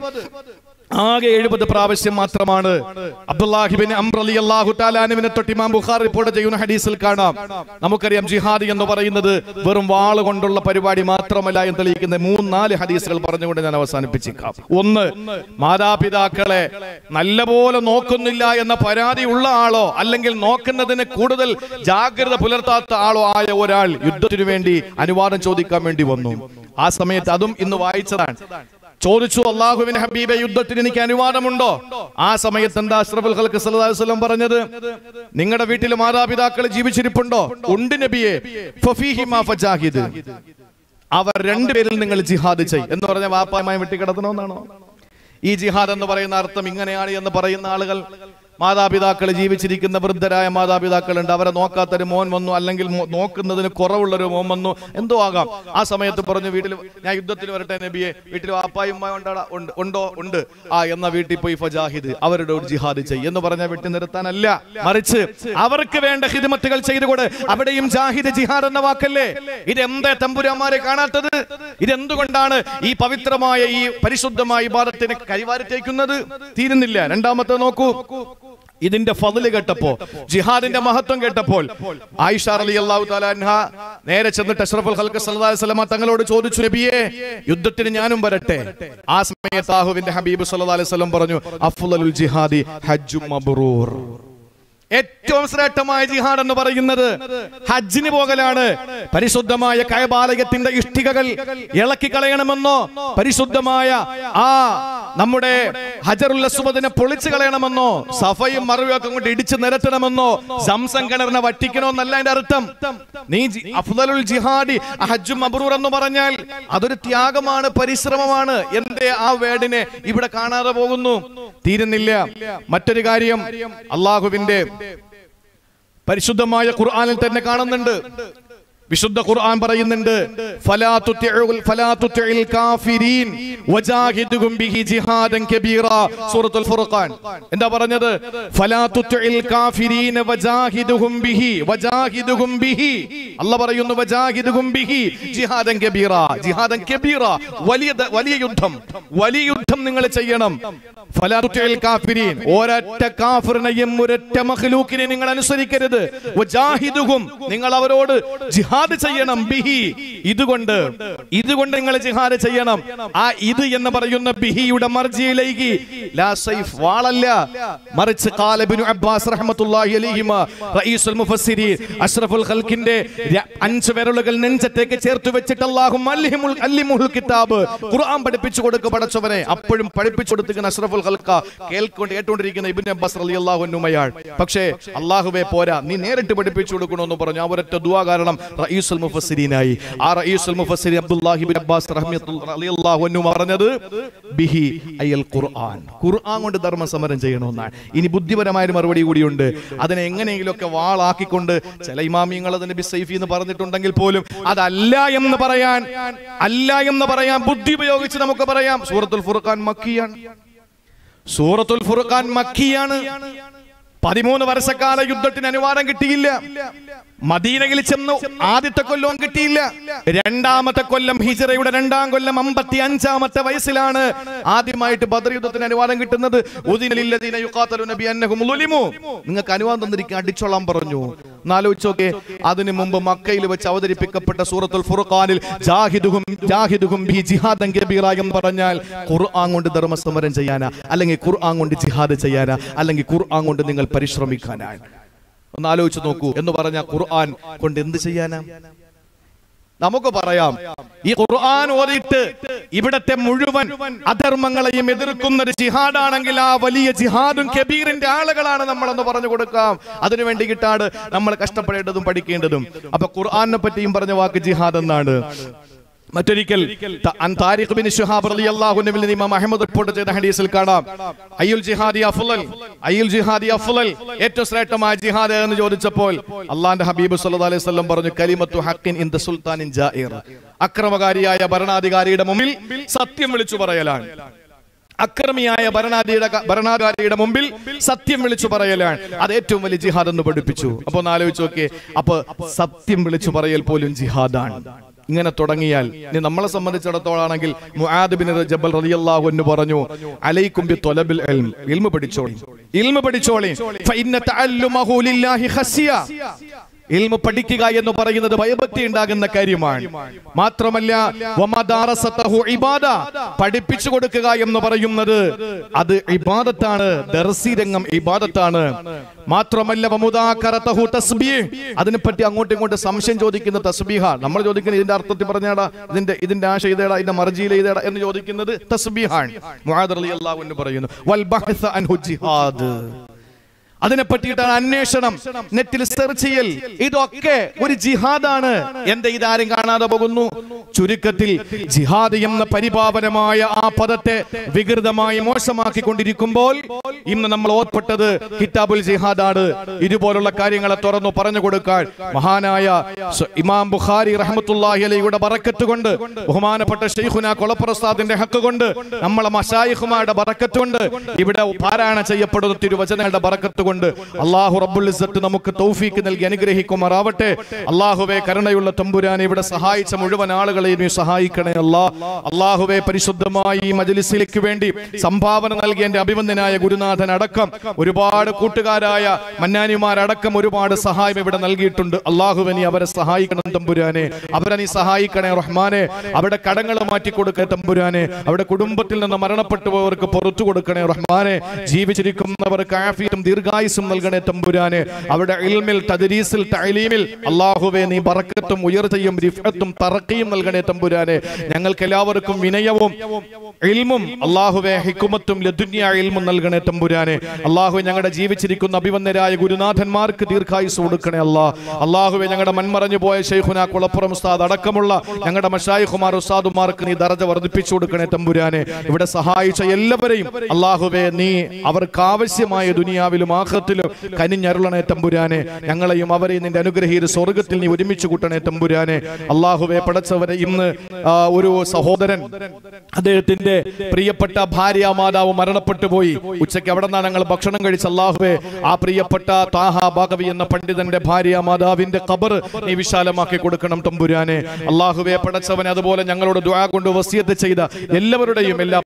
ആകെ എഴുപത് പ്രാവശ്യം മാത്രമാണ് അബ്ദുല്ലാഹിബിൻ അംറലി അള്ളാഹു താലാനുവിനെ തൊട്ട് ഇമാം ബുഖാർ റിപ്പോർട്ട് ചെയ്യുന്ന ഹദീസിൽ കാണാം നമുക്കറിയാം ജിഹാദി എന്ന് പറയുന്നത് വെറും വാള് കൊണ്ടുള്ള പരിപാടി മാത്രമല്ല എന്ന് തെളിയിക്കുന്ന മൂന്നാല് ഹദീസുകൾ പറഞ്ഞുകൊണ്ട് ഞാൻ അവസാനിപ്പിച്ചേക്കാം ഒന്ന് മാതാപിതാക്കളെ നല്ലപോലെ നോക്കുന്നില്ല എന്ന പരാതി ഉള്ള ആളോ അല്ലെങ്കിൽ നോക്കുന്നതിന് കൂടുതൽ ജാഗ്രത പുലർത്താത്ത ആളോ ആയ ഒരാൾ യുദ്ധത്തിനു വേണ്ടി അനുവാദം ചോദിക്കാൻ വേണ്ടി വന്നു ആ സമയത്ത് അതും ഇന്ന് വായിച്ചതാണ് ചോദിച്ചു അള്ളാഹുവിന്റെ ഹബീബെ യുദ്ധത്തിന് എനിക്ക് അനുവാദമുണ്ടോ ആ സമയത്ത് എന്താ അഷ്റഫുൽ ഖൽക്ക് സല്ലല്ലാഹു അലൈഹി വസല്ലം പറഞ്ഞത് നിങ്ങളുടെ വീട്ടിൽ മാതാപിതാക്കൾ ജീവിച്ചിരിപ്പുണ്ടോ ഉണ്ട് നബിയെ ഫഫീഹിമാ ഫജാഹിദ് അവർ രണ്ടുപേരിൽ നിങ്ങൾ ജിഹാദ് ചെയ് എന്ന് പറഞ്ഞ വാപ്പാമായി വെട്ടിക്കിടത്തണമെന്നാണോ ഈ ജിഹാദ് എന്ന് പറയുന്ന അർത്ഥം ഇങ്ങനെയാണ് എന്ന് പറയുന്ന ആളുകൾ മാതാപിതാക്കൾ ജീവിച്ചിരിക്കുന്ന വൃദ്ധരായ മാതാപിതാക്കളുണ്ട് അവരെ നോക്കാത്തൊരു മോൻ വന്നു അല്ലെങ്കിൽ മോ- നോക്കുന്നതിന് കുറവുള്ളൊരു മോൻ വന്നു എന്തോ ആകാം ആ സമയത്ത് പറഞ്ഞു വീട്ടിൽ ഞാൻ യുദ്ധത്തിന് വരട്ടെ നബിയെ വീട്ടിൽ വാപ്പായും ഉമ്മായും ഉണ്ടാടാ ഉണ്ട് ഉണ്ടോ ഉണ്ട് ആ എന്ന വീട്ടിൽ പോയി ഫജാഹിദ് അവരുടെ ഒരു ജിഹാദ് ചെയ് എന്ന് പറഞ്ഞാൽ വെട്ടി നിർത്താനല്ല മറിച്ച് അവർക്ക് വേണ്ട ഹിദ്മത്തുകൾ ചെയ്തുകൊണ്ട് അവിടെയും ജാഹിദ് ജിഹാദ് എന്ന വാക്കല്ലേ ഇതെന്താ തമ്പുരാന്മാരെ കാണാത്തത് ഇതെന്തുകൊണ്ടാണ് ഈ പവിത്രമായ ഈ പരിശുദ്ധമായ ഇബാദത്തിനെ കൈവാരിത്തേക്കുന്നത് തീരുന്നില്ല രണ്ടാമത്തെ നോക്കൂ ഇതിന്റെ ഫضല് കേട്ടപ്പോ ജിഹാദിന്റെ മഹത്വം കേട്ടപ്പോൾ ആയിഷ അലി അള്ളാഹു താലാൻഹ നേരെ ചെന്നിട്ട് അഷ്റഫുൽ ഖൽക്ക് സല്ലല്ലാഹു അലൈഹി വസല്ലമ തങ്ങളോട് ചോദിച്ചു നബിയെ യുദ്ധത്തിന് ഞാനും വരട്ടെ ആ സമയത്ത് ആഹുവിന്റെ ഹബീബ് സല്ലല്ലാഹു അലൈഹി വസല്ലം പറഞ്ഞു അഫ്ളലുൽ ജിഹാദി ഹജ്ജും മബ്റൂർ ഏറ്റവും ശ്രേഷ്ഠമായ ജിഹാദ് എന്ന് പറയുന്നത് ഹജ്ജിന് പോകലാണ് പരിശുദ്ധമായ കയബാലയത്തിന്റെ ഇഷ്ടികകൾ ഇളക്കി കളയണമെന്നോ പരിശുദ്ധമായ ആ നമ്മുടെ ഹജറുൽ അസ്വദിനെ പൊളിച്ചു കളയണമെന്നോ സഫയും മറവിയും ഒക്കെ കൊണ്ട് ഇടിച്ചു നിരത്തണമെന്നോ സംസം കിണറിനെ വറ്റിക്കണമെന്നല്ല അതിന്റെ അർത്ഥം നീ ജി- അഫ്ദലുൽ ജിഹാദി ഹജ്ജും മബ്രൂർ എന്ന് പറഞ്ഞാൽ അതൊരു ത്യാഗമാണ് പരിശ്രമമാണ് എന്തേ ആ വേർഡിനെ ഇവിടെ കാണാതെ പോകുന്നു തീരുന്നില്ല മറ്റൊരു കാര്യം അള്ളാഹുവിന്റെ പരിശുദ്ധമായ ഖുർആനിൽ തന്നെ കാണുന്നുണ്ട് വിശുദ്ധ ഖുർആൻ പറയുന്നുണ്ട് ഫലാ തുതിഉൽ ഫലാ തുതിഇൽ കാഫിരീൻ വജാഹിദുഹും ബിഹി ജിഹാദൻ കബീറ സൂറത്തുൽ ഫുർഖാൻ എന്താ പറഞ്ഞത് ഫലാ തുതിഇൽ കാഫിരീൻ വജാഹിദുഹും ബിഹി വജാഹിദുഹും ബിഹി അല്ലാഹ് പറയുന്നു വജാഹിദുഹും ബിഹി ജിഹാദൻ കബീറ ജിഹാദൻ കബീറ വലിയ ദ- വലിയ യുദ്ധം വലിയ യുദ്ധം നിങ്ങൾ ചെയ്യണം ഫലാ തുതിഇൽ കാഫിരീൻ ഒരൊറ്റ കാഫിറിനെയും ഒരൊറ്റ മഖ്ലൂക്കിനെ നിങ്ങൾ അനുസരിക്കരുത് വജാഹിദുഹും നിങ്ങൾ അവരോട് ജിഹാദ് ജിഹാദ് ചെയ്യണം ബിഹി ഇതുകൊണ്ട് ഇതുകൊണ്ട് നിങ്ങൾ ജിഹാദ് ചെയ്യണം ആ ഇത് എന്ന് പറയുന്ന ബിഹിയുടെ മർജിയിലേക്ക് ലാ സൈഫ് വാളല്ല മറിച്ച് ഖാല ഇബ്നു അബ്ബാസ് റഹ്മത്തുള്ളാഹി അലൈഹിമ റഈസുൽ മുഫസ്സിരീൻ അഷ്റഫുൽ ഖൽഖിന്റെ ര- അഞ്ച് വിരലുകൾ നെഞ്ചത്തേക്ക് ചേർത്ത് വെച്ചിട്ട് അല്ലാഹു അല്ലിമുൽ അല്ലിമുൽ കിതാബ് ഖുർആൻ പഠിപ്പിച്ചു കൊടുക്ക പടച്ചവനെ അപ്പോഴും പഠിപ്പിച്ചു കൊടുക്കുന്ന അഷ്റഫുൽ ഖൽഖ കേൾക്കൊണ്ട് കേട്ടുകൊണ്ടിരിക്കുന്ന ഇബ്നു അബ്ബാസ് റളിയല്ലാഹു അൻഹുമയാൾ പക്ഷേ അല്ലാഹുവേ പോരാ നീ നേരിട്ട് പഠിപ്പിച്ചു കൊടുക്കണമെന്ന് പറഞ്ഞു ആ ഒരൊറ്റ ദുആ കാരണം റഈസുൽ മുഫസ്സിരീനായി ആ റഈസുൽ മുഫസ്സിരി അബ്ദുല്ലാഹി ഇബ്നു അബ്ബാസ് റളിയല്ലാഹു അൻഹു പറഞ്ഞത് ബിഹി അയൽ ഖുർആൻ ഖുർആൻ കൊണ്ട് ധർമ്മ സമരം ചെയ്യണമെന്നാണ് ഇനി ബുദ്ധിപരമായ ഒരു മറുപടി കൂടിയുണ്ട് അതിനെ എങ്ങനെയെങ്കിലുമൊക്കെ വാളാക്കിക്കൊണ്ട് ചില ഇമാമിയങ്ങൾ അതിന് ബിസൈഫി എന്ന് പറഞ്ഞിട്ടുണ്ടെങ്കിൽ പോലും അതല്ല എന്ന് പറയാൻ അല്ല എന്ന് പറയാൻ ബുദ്ധി ഉപയോഗിച്ച് നമുക്ക് പറയാം സൂറത്തുൽ ഫുർഖാൻ മക്കിയാണ് സൂറത്തുൽ ഫുർഖാൻ മക്കിയാണ് പതിമൂന്ന് വർഷക്കാല യുദ്ധത്തിന് അനുവാദം കിട്ടിയില്ല മദീനയിൽ ചെന്നു ആദ്യത്തെ കൊല്ലവും കിട്ടിയില്ല രണ്ടാമത്തെ കൊല്ലം ഹിജറയുടെ രണ്ടാം കൊല്ലം അമ്പത്തി അഞ്ചാമത്തെ വയസ്സിലാണ് ആദ്യമായിട്ട് ബദർ യുദ്ധത്തിന് അനുവാദം കിട്ടുന്നത് ഉദിനലില്ലദീന യുഖാതലൂന ബിഅന്നഹും ളുലിമു. നിങ്ങൾക്ക് അനുവാദം തന്നിരിക്കാൻ അടിച്ചോളാൻ പറഞ്ഞു എന്നാലോചിച്ചോക്കെ അതിനു മുമ്പ് മക്കയിൽ വെച്ച് അവതരിപ്പിക്കപ്പെട്ട സൂറത്തുൽ ഫുർഖാനിൽ ജാഹിദുഹും ജാഹിദുഹും ബി ജിഹാദൻ കബീറ എന്ന് പറഞ്ഞാൽ ഖുർആൻ കൊണ്ട് ധർമ്മസമരം ചെയ്യാനാ അല്ലെങ്കിൽ ഖുർആൻ കൊണ്ട് ജിഹാദ് ചെയ്യാനാ അല്ലെങ്കിൽ ഖുർആൻ കൊണ്ട് നിങ്ങൾ പരിശ്രമിക്കാനാണ് ഒന്ന് ആലോചിച്ച് നോക്കൂ എന്ന് പറഞ്ഞ ഖുർആൻ കൊണ്ട് എന്ത് ചെയ്യാനാ നമുക്ക് പറയാം ഈ ഖുർആൻ ഓതിയിട്ട് ഇവിടത്തെ മുഴുവൻ അധർമ്മങ്ങളെയും എതിർക്കുന്ന ഒരു ജിഹാദാണെങ്കിൽ ആ വലിയ ജിഹാദും കബീറിന്റെ ആളുകളാണ് നമ്മളെന്ന് പറഞ്ഞു കൊടുക്കാം അതിനു വേണ്ടിയിട്ടാണ് നമ്മൾ കഷ്ടപ്പെടേണ്ടതും പഠിക്കേണ്ടതും അപ്പൊ ഖുർആനെ പറ്റിയും പറഞ്ഞ വാക്ക് ജിഹാദ് എന്നാണ് മറ്റൊരിക്കൽ ത- അൻ താരിഖ് ബിൻ ശുഹാബ് റളിയല്ലാഹു അൻഹുവിൽ നിന്ന് ഇമാം അഹ്മദ് റിപ്പോർട്ട് ചെയ്ത ഹദീസിൽ കാണാം അയ്യുൽ ജിഹാദി അഫ്ളൽ അയ്യുൽ ജിഹാദി അഫ്ളൽ ഏറ്റവും ശ്രേഷ്ഠമായ ജിഹാദ് എന്ന് ചോദിച്ചപ്പോൾ അള്ളാന്റെ ഹബീബ് സല്ലല്ലാഹു അലൈഹി വസല്ലം പറഞ്ഞു കലിമത്തു ഹഖിൻ ഇൻ ദ സുൽത്താനിൻ ജായിർ അക്രമകാരിയായ ഭരണാധികാരിയുടെ മുമ്പിൽ സത്യം വിളിച്ചു പറയലാണ് അക്രമിയായ ഭരണാധിയുടെ ഭരണാധികാരിയുടെ മുമ്പിൽ സത്യം വിളിച്ചു പറയലാണ് അത് ഏറ്റവും വലിയ ജിഹാദ് എന്ന് പഠിപ്പിച്ചു അപ്പൊ ഒന്ന് ആലോചിച്ച് നോക്കിയേ അപ്പൊ സത്യം വിളിച്ചു പറയൽ പോലും ജിഹാദാണ് ഇങ്ങനെ തുടങ്ങിയാൽ ഇനി നമ്മളെ സംബന്ധിച്ചിടത്തോളാണെങ്കിൽ മുആദ് ബിൻ ജബൽ റളിയല്ലാഹു അൻഹു പറഞ്ഞു അലൈക്കും ബി ത്വലബിൽ ഇൽം ഇൽമ പഠിച്ചോളി ഇൽമ പഠിച്ചോളി ഫഇന്ന തഅല്ലുമഹു ലില്ലാഹി ഖസിയ ഇൽമ പഠിക്കുക എന്ന് പറയുന്നത് ഭയഭക്തി ഉണ്ടാകുന്ന കാര്യമാണ് മാത്രമല്ല വമദാറസതഹു ഇബാദ പഠിപ്പിച്ചു കൊടുക്കുക എന്ന് പറയുന്നത് അത് ഇബാദത്താണ് ദർസി രംഗം ഇബാദത്താണ് മാത്രമല്ല വമുദാകറതഹു തസ്ബീഹ് അതിനെപ്പറ്റി അങ്ങോട്ടും ഇങ്ങോട്ടും സംശയം ചോദിക്കുന്ന തസ്ബീഹ നമ്മൾ ചോദിക്കുന്നത് ഇതിന്റെ അർത്ഥത്തിൽ പറഞ്ഞാടാ ഇതിന്റെ ഇതിന്റെ ആശ ഇതേടാ ഇതിന്റെ മർജിയിൽ ഇതേടാ എന്ന് ചോദിക്കുന്നത് തസ്ബീഹാണ് മുആദ് റളിയല്ലാഹു അൻഹു പറയുന്നു വൽ ബഹ്സ അൻഹു ജിഹാദ് അതിനെ പറ്റിയിട്ടാണ് അന്വേഷണം നെറ്റിൽ സെർച്ച് ചെയ്യൽ ഇതൊക്കെ ഒരു ജിഹാദാണ് എന്റെ ഇതാരും കാണാതെ പോകുന്നു ചുരുക്കത്തിൽ ജിഹാദ് എന്ന പരിപാവനമായ ആ പദത്തെ വികൃതമായി മോശമാക്കിക്കൊണ്ടിരിക്കുമ്പോൾ ഇന്ന് നമ്മൾ ഓർപ്പെട്ടത് കിതാബുൽ ജിഹാദാണ് ഇതുപോലുള്ള കാര്യങ്ങളെ തുറന്നു പറഞ്ഞു കൊടുക്കാൻ മഹാനായ സ- ഇമാം ബുഖാരി റഹ്മത്തുള്ളാഹി അലൈയുടെ ബറക്കത്ത് കൊണ്ട് ബഹുമാനപ്പെട്ട ഷെയ്ഖുന കൊളപ്രസാദിന്റെ ഹക്ക് കൊണ്ട് നമ്മളെ മഷായിഖുമാരുടെ ബറക്കത്ത് കൊണ്ട് ഇവിടെ പാരായണം ചെയ്യപ്പെടുന്ന തിരുവചനങ്ങളുടെ ബറക്കത്ത് കൊണ്ട് അള്ളാഹു റബ്ബുൽ ഇസ്സത്ത് നമുക്ക് തൗഫീക്ക് നൽകി അനുഗ്രഹിക്കുമാറാവട്ടെ അള്ളാഹുവെ കരുണയുള്ള തമ്പുരാനെ ഇവിടെ സഹായിച്ച മുഴുവൻ ആളുകളെയും നീ സഹായിക്കണേ അല്ലാ അള്ളാഹുവെ പരിശുദ്ധമായി ഈ മജലിസിലേക്ക് വേണ്ടി സംഭാവന നൽകിയ എന്റെ അഭിവന്ദനായ ഗുരുനാഥൻ അടക്കം ഒരുപാട് കൂട്ടുകാരായ മന്നാനിമാരടക്കം ഒരുപാട് സഹായം ഇവിടെ നൽകിയിട്ടുണ്ട് അള്ളാഹുവെ നീ അവരെ സഹായിക്കണം തമ്പുരാനെ അവരെ നീ സഹായിക്കണേ റഹ്മാനെ അവിടെ കടങ്ങൾ മാറ്റി കൊടുക്കണേ തമ്പുരാനെ അവിടെ കുടുംബത്തിൽ നിന്ന് മരണപ്പെട്ടു പോയവർക്ക് പുറത്തു കൊടുക്കണേ റഹ്മാനെ ജീവിച്ചിരിക്കുന്നവർക്ക് ആഫിയും ദീർഘായുസും നൽകണേ തമ്പുരാനെ അവിടെ ഇൽമിൽ തദരീസിൽ തഅലീമിൽ അള്ളാഹുവെ നീ ബറക്കത്തും ഉയർച്ചയും റിഫത്തും തറക്കയും നൽകണേ തമ്പുരാനെ ഞങ്ങൾക്ക് എല്ലാവർക്കും വിനയവും ഇൽമും അള്ളാഹുവെ ഹിക്കുമത്തും ലദുന്യ ഇൽമും നൽകണേ തമ്പുരാനെ അള്ളാഹു ഞങ്ങളുടെ ജീവിച്ചിരിക്കുന്ന അഭിവന്ദരായ ഗുരുനാഥന്മാർക്ക് ദീർഘായുസ് കൊടുക്കണേ അല്ലാ അള്ളാഹുവെ ഞങ്ങളുടെ മൺമറഞ്ഞു പോയ ഷെയ്ഖുന കുളപ്പുറം ഉസ്താദ് അടക്കമുള്ള ഞങ്ങളുടെ മഷായിഖുമാർ ഉസ്താദുമാർക്ക് നീ ദറജ വർദ്ധിപ്പിച്ചു കൊടുക്കണേ തമ്പുരാനെ ഇവിടെ സഹായിച്ച എല്ലാവരെയും അള്ളാഹുവെ നീ അവർക്ക് ആവശ്യമായ ദുനിയാവിലും ആഹ്റത്തിലും കനിഞ്ഞരുളണേ തമ്പുരാനെ ഞങ്ങളെയും അവരെയും നിന്റെ അനുഗ്രഹീത സ്വർഗത്തിൽ നീ ഒരുമിച്ച് കൂട്ടണേ തമ്പുരാനെ അള്ളാഹുവെ പടച്ചവരെ ഇന്ന് ആ, ഒരു സഹോദരൻ അദ്ദേഹത്തിന്റെ പ്രിയപ്പെട്ട ഭാര്യ മാതാവ് മരണപ്പെട്ടു പോയി ഉച്ചയ്ക്ക് അവിടെ നിന്നാണ് ഞങ്ങൾ ഭക്ഷണം കഴിച്ച അള്ളാഹുവെ ആ പ്രിയപ്പെട്ട താഹ ബാഗവി എന്ന പണ്ഡിതന്റെ ഭാര്യ മാതാവിന്റെ ഖബർ നീ വിശാലമാക്കി കൊടുക്കണം തമ്പുരാനെ അള്ളാഹുവെ പടച്ചവൻ അതുപോലെ ഞങ്ങളോട് ദുആ കൊണ്ട് വസിയത്ത് ചെയ്ത എല്ലാവരുടെയും എല്ലാ